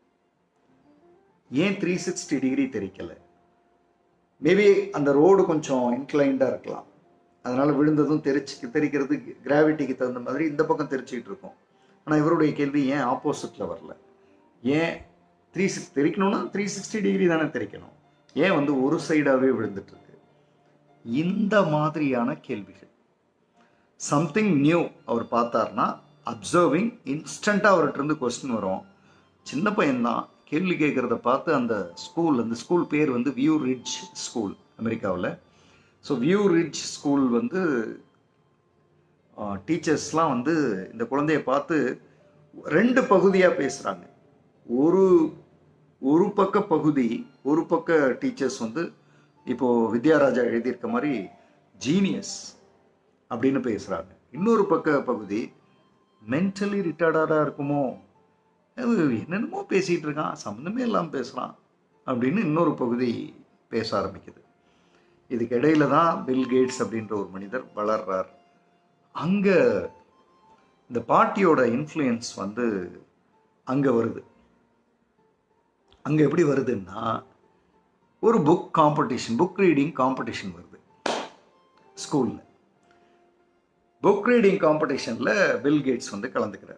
ஏன் த்ரீ சிக்ஸ்டி டிகிரி தெரிக்கலை மேபி அந்த ரோடு கொஞ்சம் இன்க்ளைண்டாக இருக்கலாம் அதனால் விழுந்ததும் தெரிச்சு தெரிக்கிறது கிராவிட்டிக்கு தகுந்த மாதிரி இந்த பக்கம் தெரிச்சிக்கிட்டு இருக்கும் ஆனால் இவருடைய கேள்வி ஏன் ஆப்போசிட்டில் வரல ஏன் த்ரீ சிக்ஸ் தெரிக்கணும்னா த்ரீ சிக்ஸ்டி டிகிரி தானே தெரிக்கணும் ஏன் வந்து ஒரு சைடாகவே விழுந்துட்டு இருக்கு இந்த மாதிரியான கேள்விகள் சம்திங் நியூ அவர் பார்த்தார்னா அப்சர்விங் இன்ஸ்டண்ட்டாக அவர்கிட்ட இருந்து கொஸ்டின் வரும் சின்ன பையன்தான் கேள்வி கேட்குறத பார்த்து அந்த ஸ்கூல் அந்த ஸ்கூல் பேர் வந்து வியூ ரிட்ஜ் ஸ்கூல் அமெரிக்காவில் ஸோ வியூ ரிட்ஜ் ஸ்கூல் வந்து டீச்சர்ஸ்லாம் வந்து இந்த குழந்தைய பார்த்து ரெண்டு பகுதியாக பேசுகிறாங்க ஒரு ஒரு பக்க பகுதி ஒரு பக்க டீச்சர்ஸ் வந்து இப்போது வித்யாராஜா எழுதியிருக்க மாதிரி ஜீனியஸ் அப்படின்னு பேசுகிறாங்க இன்னொரு பக்க பகுதி மென்டலி ரிட்டார்டாக இருக்குமோ அது என்னென்னமோ பேசிகிட்டு இருக்கான் சம்மந்தமே இல்லாமல் பேசுகிறான் அப்படின்னு இன்னொரு பகுதி பேச ஆரம்பிக்குது இதுக்கு இடையில தான் பில் கேட்ஸ் அப்படின்ற ஒரு மனிதர் வளர்றார் அங்கே இந்த பாட்டியோட இன்ஃப்ளூயன்ஸ் வந்து அங்கே வருது அங்கே எப்படி வருதுன்னா ஒரு book competition book reading competition வருது ஸ்கூலில் புக் ரீடிங் காம்படிஷனில் பில் கேட்ஸ் வந்து கலந்துக்கிறார்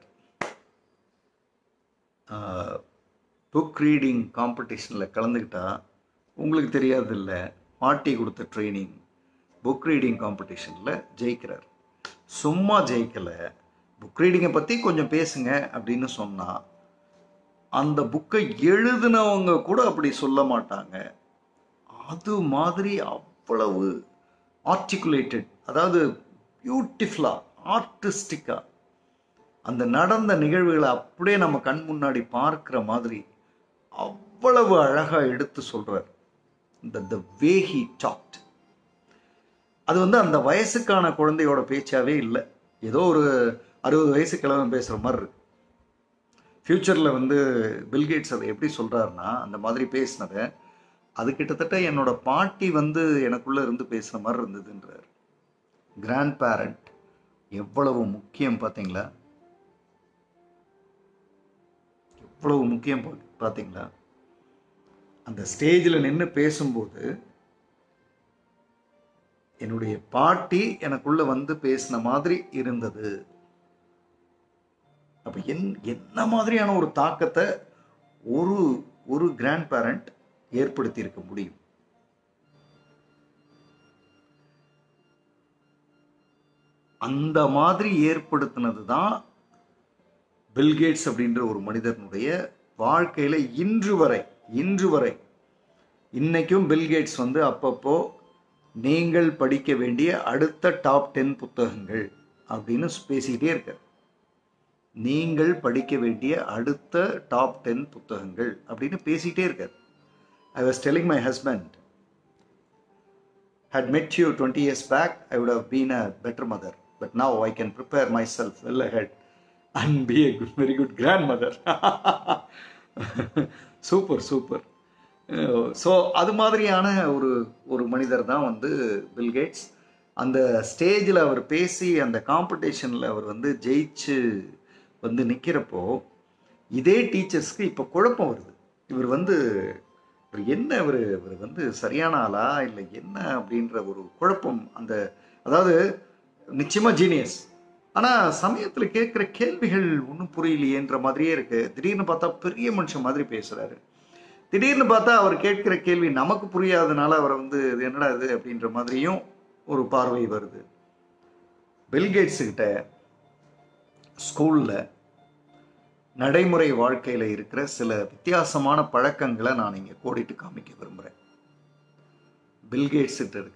புக் ரீடிங் காம்படிஷனில் கலந்துக்கிட்டா உங்களுக்கு தெரியாது இல்லை பாட்டி கொடுத்த ட்ரைனிங் புக் ரீடிங் காம்படிஷனில் ஜெயிக்கிறார் சும்மா ஜெயிக்கலை புக் ரீடிங்கை பற்றி கொஞ்சம் பேசுங்க அப்படின்னு சொன்னால் அந்த புக்கை எழுதினவங்க கூட அப்படி சொல்ல மாட்டாங்க அது மாதிரி அவ்வளவு ஆர்டிகுலேட்டட் அதாவது பியூட்டிஃபுல்லாக ஆர்டிஸ்டிக்காக அந்த நடந்த நிகழ்வுகளை அப்படியே நம்ம கண் முன்னாடி பார்க்குற மாதிரி அவ்வளவு அழகாக எடுத்து சொல்கிறார் இந்த த வே ஹி டாக்ட் அது வந்து அந்த வயசுக்கான குழந்தையோட பேச்சாவே இல்லை ஏதோ ஒரு அறுபது வயசு கிழமை பேசுகிற மாதிரி இருக்கு ஃப்யூச்சரில் வந்து பில்கேட்ஸ் அதை எப்படி சொல்கிறாருன்னா அந்த மாதிரி பேசினதை அது கிட்டத்தட்ட என்னோட பாட்டி வந்து எனக்குள்ளே இருந்து பேசுகிற மாதிரி இருந்ததுன்றார் கிராண்ட் பேரண்ட் எவ்வளவு முக்கியம் பார்த்தீங்களா எவ்வளவு முக்கியம் பா- பார்த்தீங்களா அந்த ஸ்டேஜில் நின்று பேசும்போது என்னுடைய பாட்டி எனக்குள்ள வந்து பேசின மாதிரி இருந்தது அப்ப என் என்ன மாதிரியான ஒரு தாக்கத்தை ஒரு ஒரு கிராண்ட் பேரண்ட் ஏற்படுத்தி இருக்க முடியும் அந்த மாதிரி ஏற்படுத்தினது தான் பில்கேட்ஸ் அப்படின்ற ஒரு மனிதனுடைய வாழ்க்கையில இன்று வரை இன்று வரை இன்னைக்கும் பில்கேட்ஸ் வந்து அப்பப்போ நீங்கள் படிக்க வேண்டிய அடுத்த டாப் டென் புத்தகங்கள் அப்படின்னு பேசிக்கிட்டே இருக்கார் நீங்கள் படிக்க வேண்டிய அடுத்த டாப் டென் புத்தகங்கள் அப்படின்னு பேசிக்கிட்டே இருக்கார் I was telling my husband had met you 20 years back, I would have been a better mother. But now I can prepare myself well ahead and be a good, very good grandmother. Super super so அது மாதிரியான ஒரு ஒரு மனிதர் தான் வந்து Bill Gates அந்த ஸ்டேஜில் அவர் பேசி அந்த காம்படிஷனில் அவர் வந்து ஜெயிச்சு வந்து நிற்கிறப்போ இதே டீச்சர்ஸ்க்கு இப்போ குழப்பம் வருது இவர் வந்து இவர் என்ன இவர் இவர் வந்து சரியான ஆளா இல்லை என்ன அப்படின்ற ஒரு குழப்பம் அந்த அதாவது நிச்சயமா ஜீனியஸ் ஆனால் சமயத்தில் கேட்குற கேள்விகள் ஒன்றும் புரியலையேன்ற மாதிரியே இருக்கு திடீர்னு பார்த்தா பெரிய மனுஷன் மாதிரி பேசுறாரு திடீர்னு பார்த்தா அவர் கேட்கிற கேள்வி நமக்கு புரியாதனால அவரை வந்து இது என்னடா இது அப்படின்ற மாதிரியும் ஒரு பார்வை வருது பில்கேட்ஸ் கிட்ட ஸ்கூல்ல நடைமுறை வாழ்க்கையில இருக்கிற சில வித்தியாசமான பழக்கங்களை நான் இங்க கோடிட்டு காமிக்க விரும்புறேன் பில்கேட்ஸ் கிட்ட இருக்கிற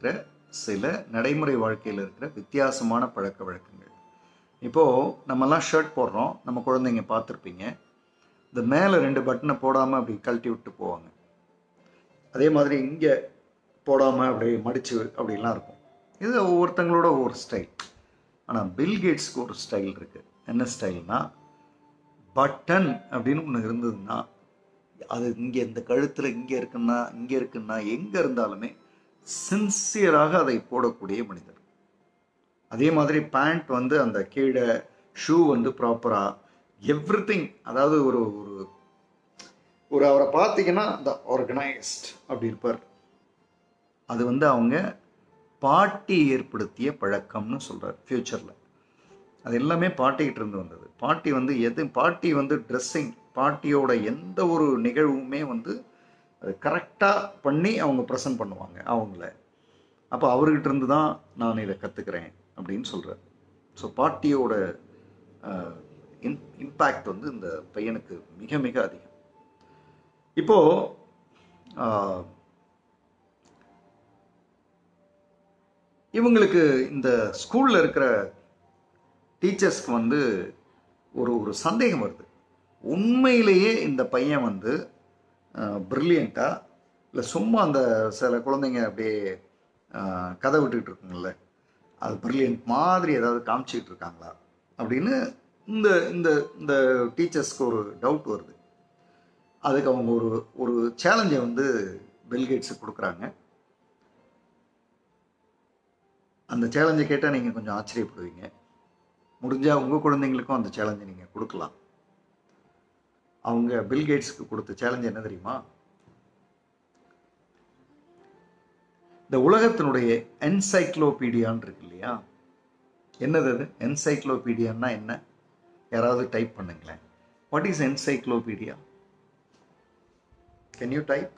சில நடைமுறை வாழ்க்கையில் இருக்கிற வித்தியாசமான பழக்க வழக்கங்கள் இப்போது நம்மலாம் ஷர்ட் போடுறோம் நம்ம குழந்தைங்க பார்த்துருப்பீங்க இந்த மேலே ரெண்டு பட்டனை போடாமல் அப்படி கழட்டி விட்டு போவாங்க அதே மாதிரி இங்கே போடாமல் அப்படியே மடித்து அப்படிலாம் இருக்கும் இது ஒவ்வொருத்தங்களோட ஒவ்வொரு ஸ்டைல் ஆனால் பில்கேட்ஸ்க்கு ஒரு ஸ்டைல் இருக்குது என்ன ஸ்டைல்னா பட்டன் அப்படின்னு ஒன்று இருந்ததுன்னா அது இங்கே இந்த கழுத்தில் இங்கே இருக்குன்னா இங்கே இருக்குன்னா எங்கே இருந்தாலுமே சின்சியராக அதை போடக்கூடிய மனிதர் அதே மாதிரி பேண்ட் வந்து அந்த கீழே ஷூ வந்து ப்ராப்பராக எவ்ரி திங் அதாவது ஒரு ஒரு ஒரு அவரை பார்த்தீங்கன்னா அந்த ஆர்கனைஸ்ட் அப்படி இருப்பார் அது வந்து அவங்க பாட்டி ஏற்படுத்திய பழக்கம்னு சொல்கிறார் ஃப்யூச்சரில் அது எல்லாமே பாட்டிக்கிட்ட இருந்து வந்தது பாட்டி வந்து எது பாட்டி வந்து ட்ரெஸ்ஸிங் பாட்டியோட எந்த ஒரு நிகழ்வுமே வந்து அது கரெக்டாக பண்ணி அவங்க ப்ரெசன்ட் பண்ணுவாங்க அவங்கள அப்போ அவர்கிட்ட இருந்து தான் நான் இதை கற்றுக்கிறேன் அப்படின்னு சொல்கிறார் ஸோ பாட்டியோட இன் இம்பேக்ட் வந்து இந்த பையனுக்கு மிக மிக அதிகம் இப்போது இவங்களுக்கு இந்த ஸ்கூலில் இருக்கிற டீச்சர்ஸ்க்கு வந்து ஒரு ஒரு சந்தேகம் வருது உண்மையிலேயே இந்த பையன் வந்து ப்ரில்லியண்ட்டாக இல்லை சும்மா அந்த சில குழந்தைங்க அப்படியே ஆஹ், கதை விட்டுக்கிட்டு இருக்குங்கள்ல அது ப்ரில்லியன்ட் மாதிரி ஏதாவது காமிச்சிக்கிட்டு இருக்காங்களா அப்படின்னு இந்த இந்த இந்த டீச்சர்ஸ்க்கு ஒரு டவுட் வருது அதுக்கு அவங்க ஒரு ஒரு சேலஞ்சை வந்து பில்கேட்ஸுக்கு கொடுக்குறாங்க அந்த சேலஞ்சை கேட்டால் நீங்கள் கொஞ்சம் ஆச்சரியப்படுவீங்க முடிஞ்சால் உங்கள் குழந்தைங்களுக்கும் அந்த சேலஞ்சை நீங்கள் கொடுக்கலாம் அவங்க பில்கேட்ஸுக்கு கொடுத்த சேலஞ்ச் என்ன தெரியுமா இந்த உலகத்தினுடைய என்சைக்ளோபீடியான்னு இருக்கு இல்லையா என்னது அது என்சைக்ளோபீடியான்னா என்ன யாராவது டைப் பண்ணுங்களேன் what is encyclopedia can you type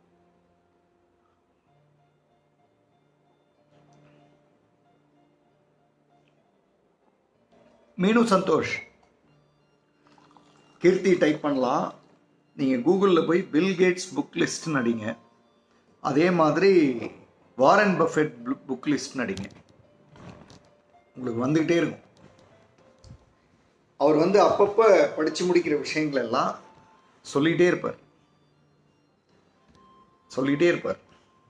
Meenu Santhosh Keerthi type பண்ணலாம் நீங்கள் கூகுளில் போய் பில் கேட்ஸ் புக் லிஸ்ட்னு அடிங்க அதே மாதிரி வாரன் பஃபெட் புக் லிஸ்ட்னு அடிங்க உங்களுக்கு வந்துக்கிட்டே இருக்கும் அவர் வந்து அப்பப்போ படித்து முடிக்கிற விஷயங்கள் எல்லாம் சொல்லிகிட்டே இருப்பார் சொல்லிகிட்டே இருப்பார்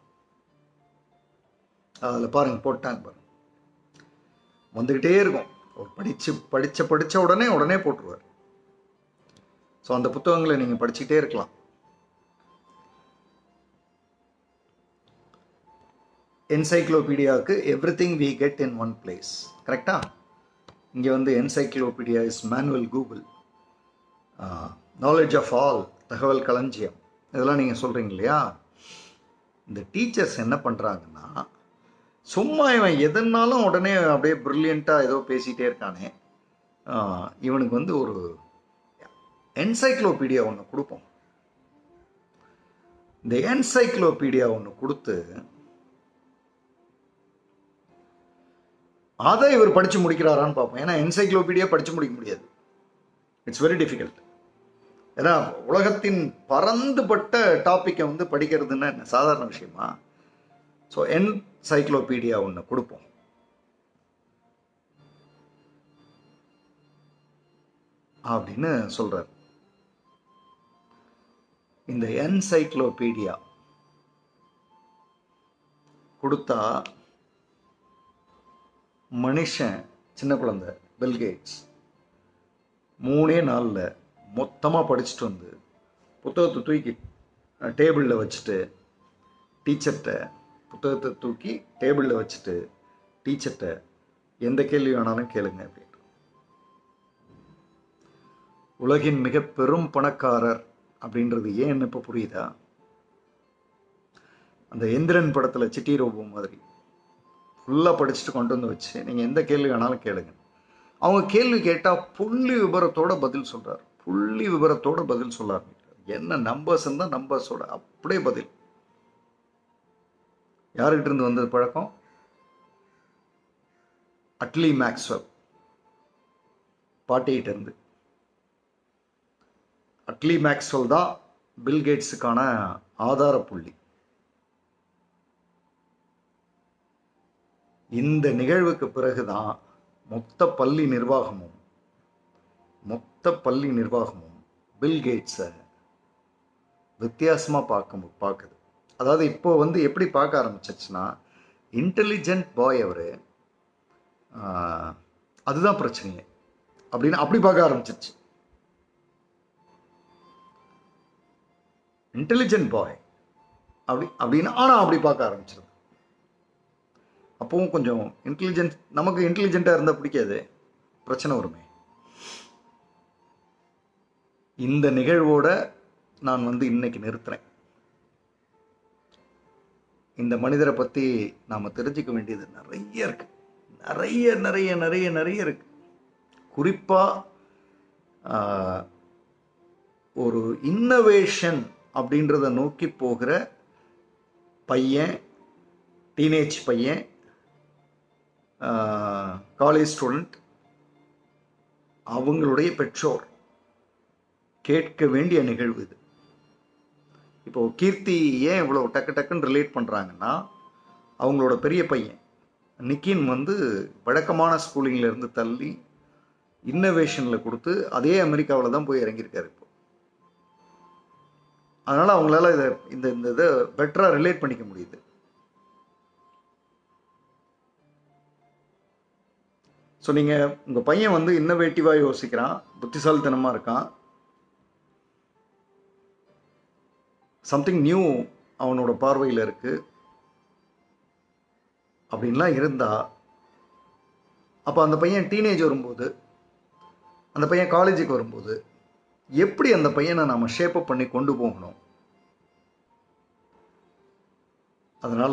அதில் பாருங்க போட்டாங்க பாருங்க வந்துக்கிட்டே இருக்கும் அவர் படித்து படித்த படித்த உடனே உடனே போட்டுருவார் ஸோ அந்த புத்தகங்களை நீங்கள் படிச்சுக்கிட்டே இருக்கலாம் என்சைக்ளோபீடியாவுக்கு everything we get in one place கரெக்டா இங்கே வந்து encyclopedia is manual Google knowledge of all தகவல் களஞ்சியம் இதெல்லாம் நீங்கள் சொல்கிறீங்க இல்லையா இந்த டீச்சர்ஸ் என்ன பண்ணுறாங்கன்னா சும்மா இவன் எதுனாலும் உடனே அப்படியே ப்ரில்லியண்ட்டாக ஏதோ பேசிகிட்டே இருக்கானே ஆஹ் இவனுக்கு வந்து ஒரு என்சைக்ளோபீடியா ஒன்று கொடுப்போம் இந்த என்சைக்ளோபீடியா ஒன்று கொடுத்து அதை இவர் படித்து முடிக்கிறாரான்னு பார்ப்போம் ஏன்னா என்சைக்ளோபீடியா படித்து முடிக்க முடியாது இட்ஸ் வெரி டிஃபிகல்ட் ஏன்னா உலகத்தின் பரந்துபட்ட டாப்பிக்கை வந்து படிக்கிறதுன்னா என்ன சாதாரண விஷயமா ஸோ என்சைக்ளோபீடியா ஒன்று கொடுப்போம் அப்படின்னு சொல்றார் இந்த என்சைக்ளோபீடியா கொடுத்தா மனுஷன் சின்ன குழந்தை பில்கேட்ஸ் மூணே நாளில் மொத்தமாக படிச்சுட்டு வந்து புத்தகத்தை தூக்கி டேபிளில் வச்சுட்டு டீச்சர்கிட்ட புத்தகத்தை தூக்கி டேபிளில் வச்சுட்டு டீச்சர்கிட்ட எந்த கேள்வி வேணாலும் கேளுங்க அப்படின்னு உலகின் மிக பெரும் பணக்காரர் அப்படின்றது ஏன் இப்போ புரியுதா அந்த எந்திரன் படத்தில் சிட்டி ரோபோ மாதிரி ஃபுல்லாக படிச்சுட்டு கொண்டு வந்து வச்சு நீங்கள் எந்த கேள்வி வேணாலும் கேளுங்க அவங்க கேள்வி கேட்டால் புள்ளி விபரத்தோட பதில் சொல்கிறார் புள்ளி விபரத்தோட பதில் சொல்ல ஆரம்பிக்கிறார் என்ன நம்பர்ஸ் இருந்தால் நம்பர்ஸோட அப்படியே பதில் யாருக்கிட்ட இருந்து வந்தது பழக்கம் அட்லி மேக்ஸ்வெல் பாட்டிகிட்ட இருந்து அட்லி மேக்ஸ்வெல் தான் பில்கேட்ஸுக்கான ஆதார புள்ளி இந்த நிகழ்வுக்கு பிறகுதான் மொத்த பள்ளி நிர்வாகமும் மொத்த பள்ளி நிர்வாகமும் பில் கேட்ஸை வித்தியாசமாக பார்க்க பார்க்குது அதாவது இப்போ வந்து எப்படி பார்க்க ஆரம்பிச்சிச்சுன்னா இன்டெலிஜென்ட் பாய் அவர் அதுதான் பிரச்சனையே அப்படின்னு அப்படி பார்க்க ஆரம்பிச்சிருச்சு இன்டெலிஜென்ட் பாய் அப்படி அப்படின்னு ஆனால் அப்படி பார்க்க ஆரம்பிச்சிருது அப்பவும் கொஞ்சம் இன்டெலிஜென்ட் நமக்கு இன்டெலிஜென்ட்டாக இருந்தால் பிடிக்காது பிரச்சனை வருமே இந்த நிகழ்வோட நான் வந்து இன்னைக்கு நிறுத்துறேன் இந்த மனிதரை பற்றி நாம் தெரிஞ்சுக்க வேண்டியது நிறைய இருக்கு நிறைய நிறைய நிறைய நிறைய இருக்கு குறிப்பாக ஒரு இன்னோவேஷன் அப்படின்றத நோக்கி போகிற பையன் டீனேஜ் பையன் காலேஜ் ஸ்டூடெண்ட் அவங்களுடைய பெற்றோர் கேட்க வேண்டிய நிகழ்வு இது இப்போ கீர்த்தி ஏன் இவ்வளோ டக்கு டக்குன்னு ரிலேட் பண்ணுறாங்கன்னா அவங்களோட பெரிய பையன் நிக்கின் வந்து வழக்கமான ஸ்கூலிங்ல இருந்து தள்ளி இன்னோவேஷனில் கொடுத்து அதே அமெரிக்காவில் தான் போய் இறங்கியிருக்காரு இப்போ அதனால் அவங்களால இதை இந்த இந்த இதை பெட்டராக ரிலேட் பண்ணிக்க முடியுது ஸோ நீங்கள் உங்கள் பையன் வந்து இன்னோவேட்டிவாக யோசிக்கிறான் புத்திசாலித்தனமாக இருக்கான் சம்திங் நியூ அவனோட பார்வையில் இருக்கு அப்படின்லாம் இருந்தா அப்போ அந்த பையன் டீனேஜ் வரும்போது அந்த பையன் காலேஜுக்கு வரும்போது எப்படி அந்த பையனை நாம் ஷேப்பப் பண்ணி கொண்டு போகணும் அதனால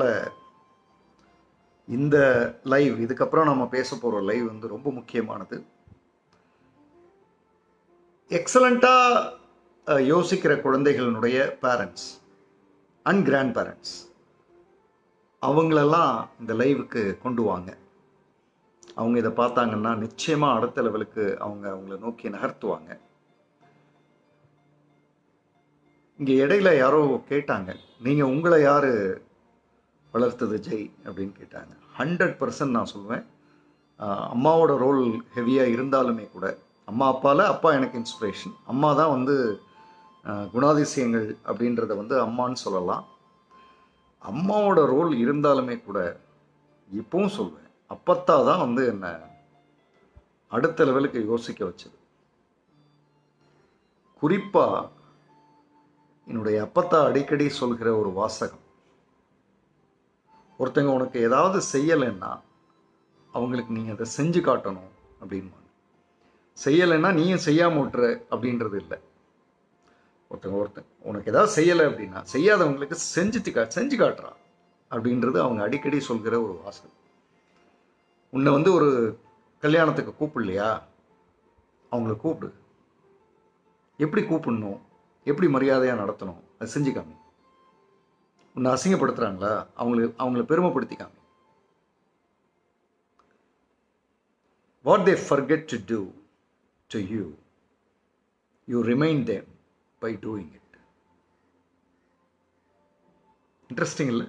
இந்த லைவ் இதுக்கப்புறம் நம்ம பேச போகிற லைவ் வந்து ரொம்ப முக்கியமானது எக்ஸலண்ட்டாக யோசிக்கிற குழந்தைகளினுடைய பேரண்ட்ஸ் அண்ட் கிராண்ட் பேரண்ட்ஸ் அவங்களெல்லாம் இந்த லைவுக்கு கொண்டு வாங்க அவங்க இதை பார்த்தாங்கன்னா நிச்சயமாக அடுத்த லெவலுக்கு அவங்க அவங்கள நோக்கி நகர்த்துவாங்க இங்கே இடையில யாரோ கேட்டாங்க நீங்கள் உங்களை யார் வளர்த்தது ஜெய் அப்படின்னு கேட்டாங்க ஹண்ட்ரட் பர்சன்ட் நான் சொல்லுவேன் ஆஹ் அம்மாவோட ரோல் ஹெவியாக இருந்தாலுமே கூட அம்மா அப்பாவில் அப்பா எனக்கு இன்ஸ்பிரேஷன் அம்மா தான் வந்து ஆஹ் குணாதிசயங்கள் அப்படின்றத வந்து அம்மான்னு சொல்லலாம் அம்மாவோட ரோல் இருந்தாலுமே கூட இப்பவும் சொல்வேன் அப்பத்தா தான் வந்து என்னை அடுத்த லெவலுக்கு யோசிக்க வச்சது குறிப்பாக என்னுடைய அப்பத்தா அடிக்கடி சொல்கிற ஒரு வாசகம் ஒருத்தங்க உனக்கு ஏதாவது செய்யலைன்னா அவங்களுக்கு நீங்கள் அதை செஞ்சு காட்டணும் அப்படின்பாங்க செய்யலைன்னா நீயும் செய்யாம விட்டுற அப்படின்றது இல்லை ஒருத்தங்க ஒருத்தன் உனக்கு ஏதாவது செய்யலை அப்படின்னா செய்யாதவங்களுக்கு செஞ்சு கா செஞ்சு காட்டுறா அப்படின்றது அவங்க அடிக்கடி சொல்கிற ஒரு வாசகம் உன்னை வந்து ஒரு கல்யாணத்துக்கு கூப்பிடலையா அவங்கள கூப்பிடு எப்படி கூப்பிடணும் எப்படி மரியாதையாக நடத்தணும் அது செஞ்சு காமி உன்னை அசிங்கப்படுத்துறாங்களா அவங்களுக்கு அவங்கள பெருமைப்படுத்திக்காமி what they forget to do to you you remind them by doing it interesting இல்லை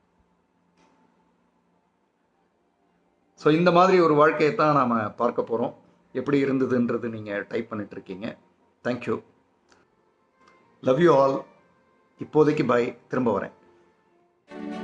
ஸோ இந்த மாதிரி ஒரு வாழ்க்கையை தான் நாம் பார்க்க போகிறோம் எப்படி இருந்ததுன்றது நீங்கள் டைப் பண்ணிட்டு இருக்கீங்க தேங்க்யூ லவ் யூ ஆல் இப்போதைக்கு பாய் திரும்ப வரேன்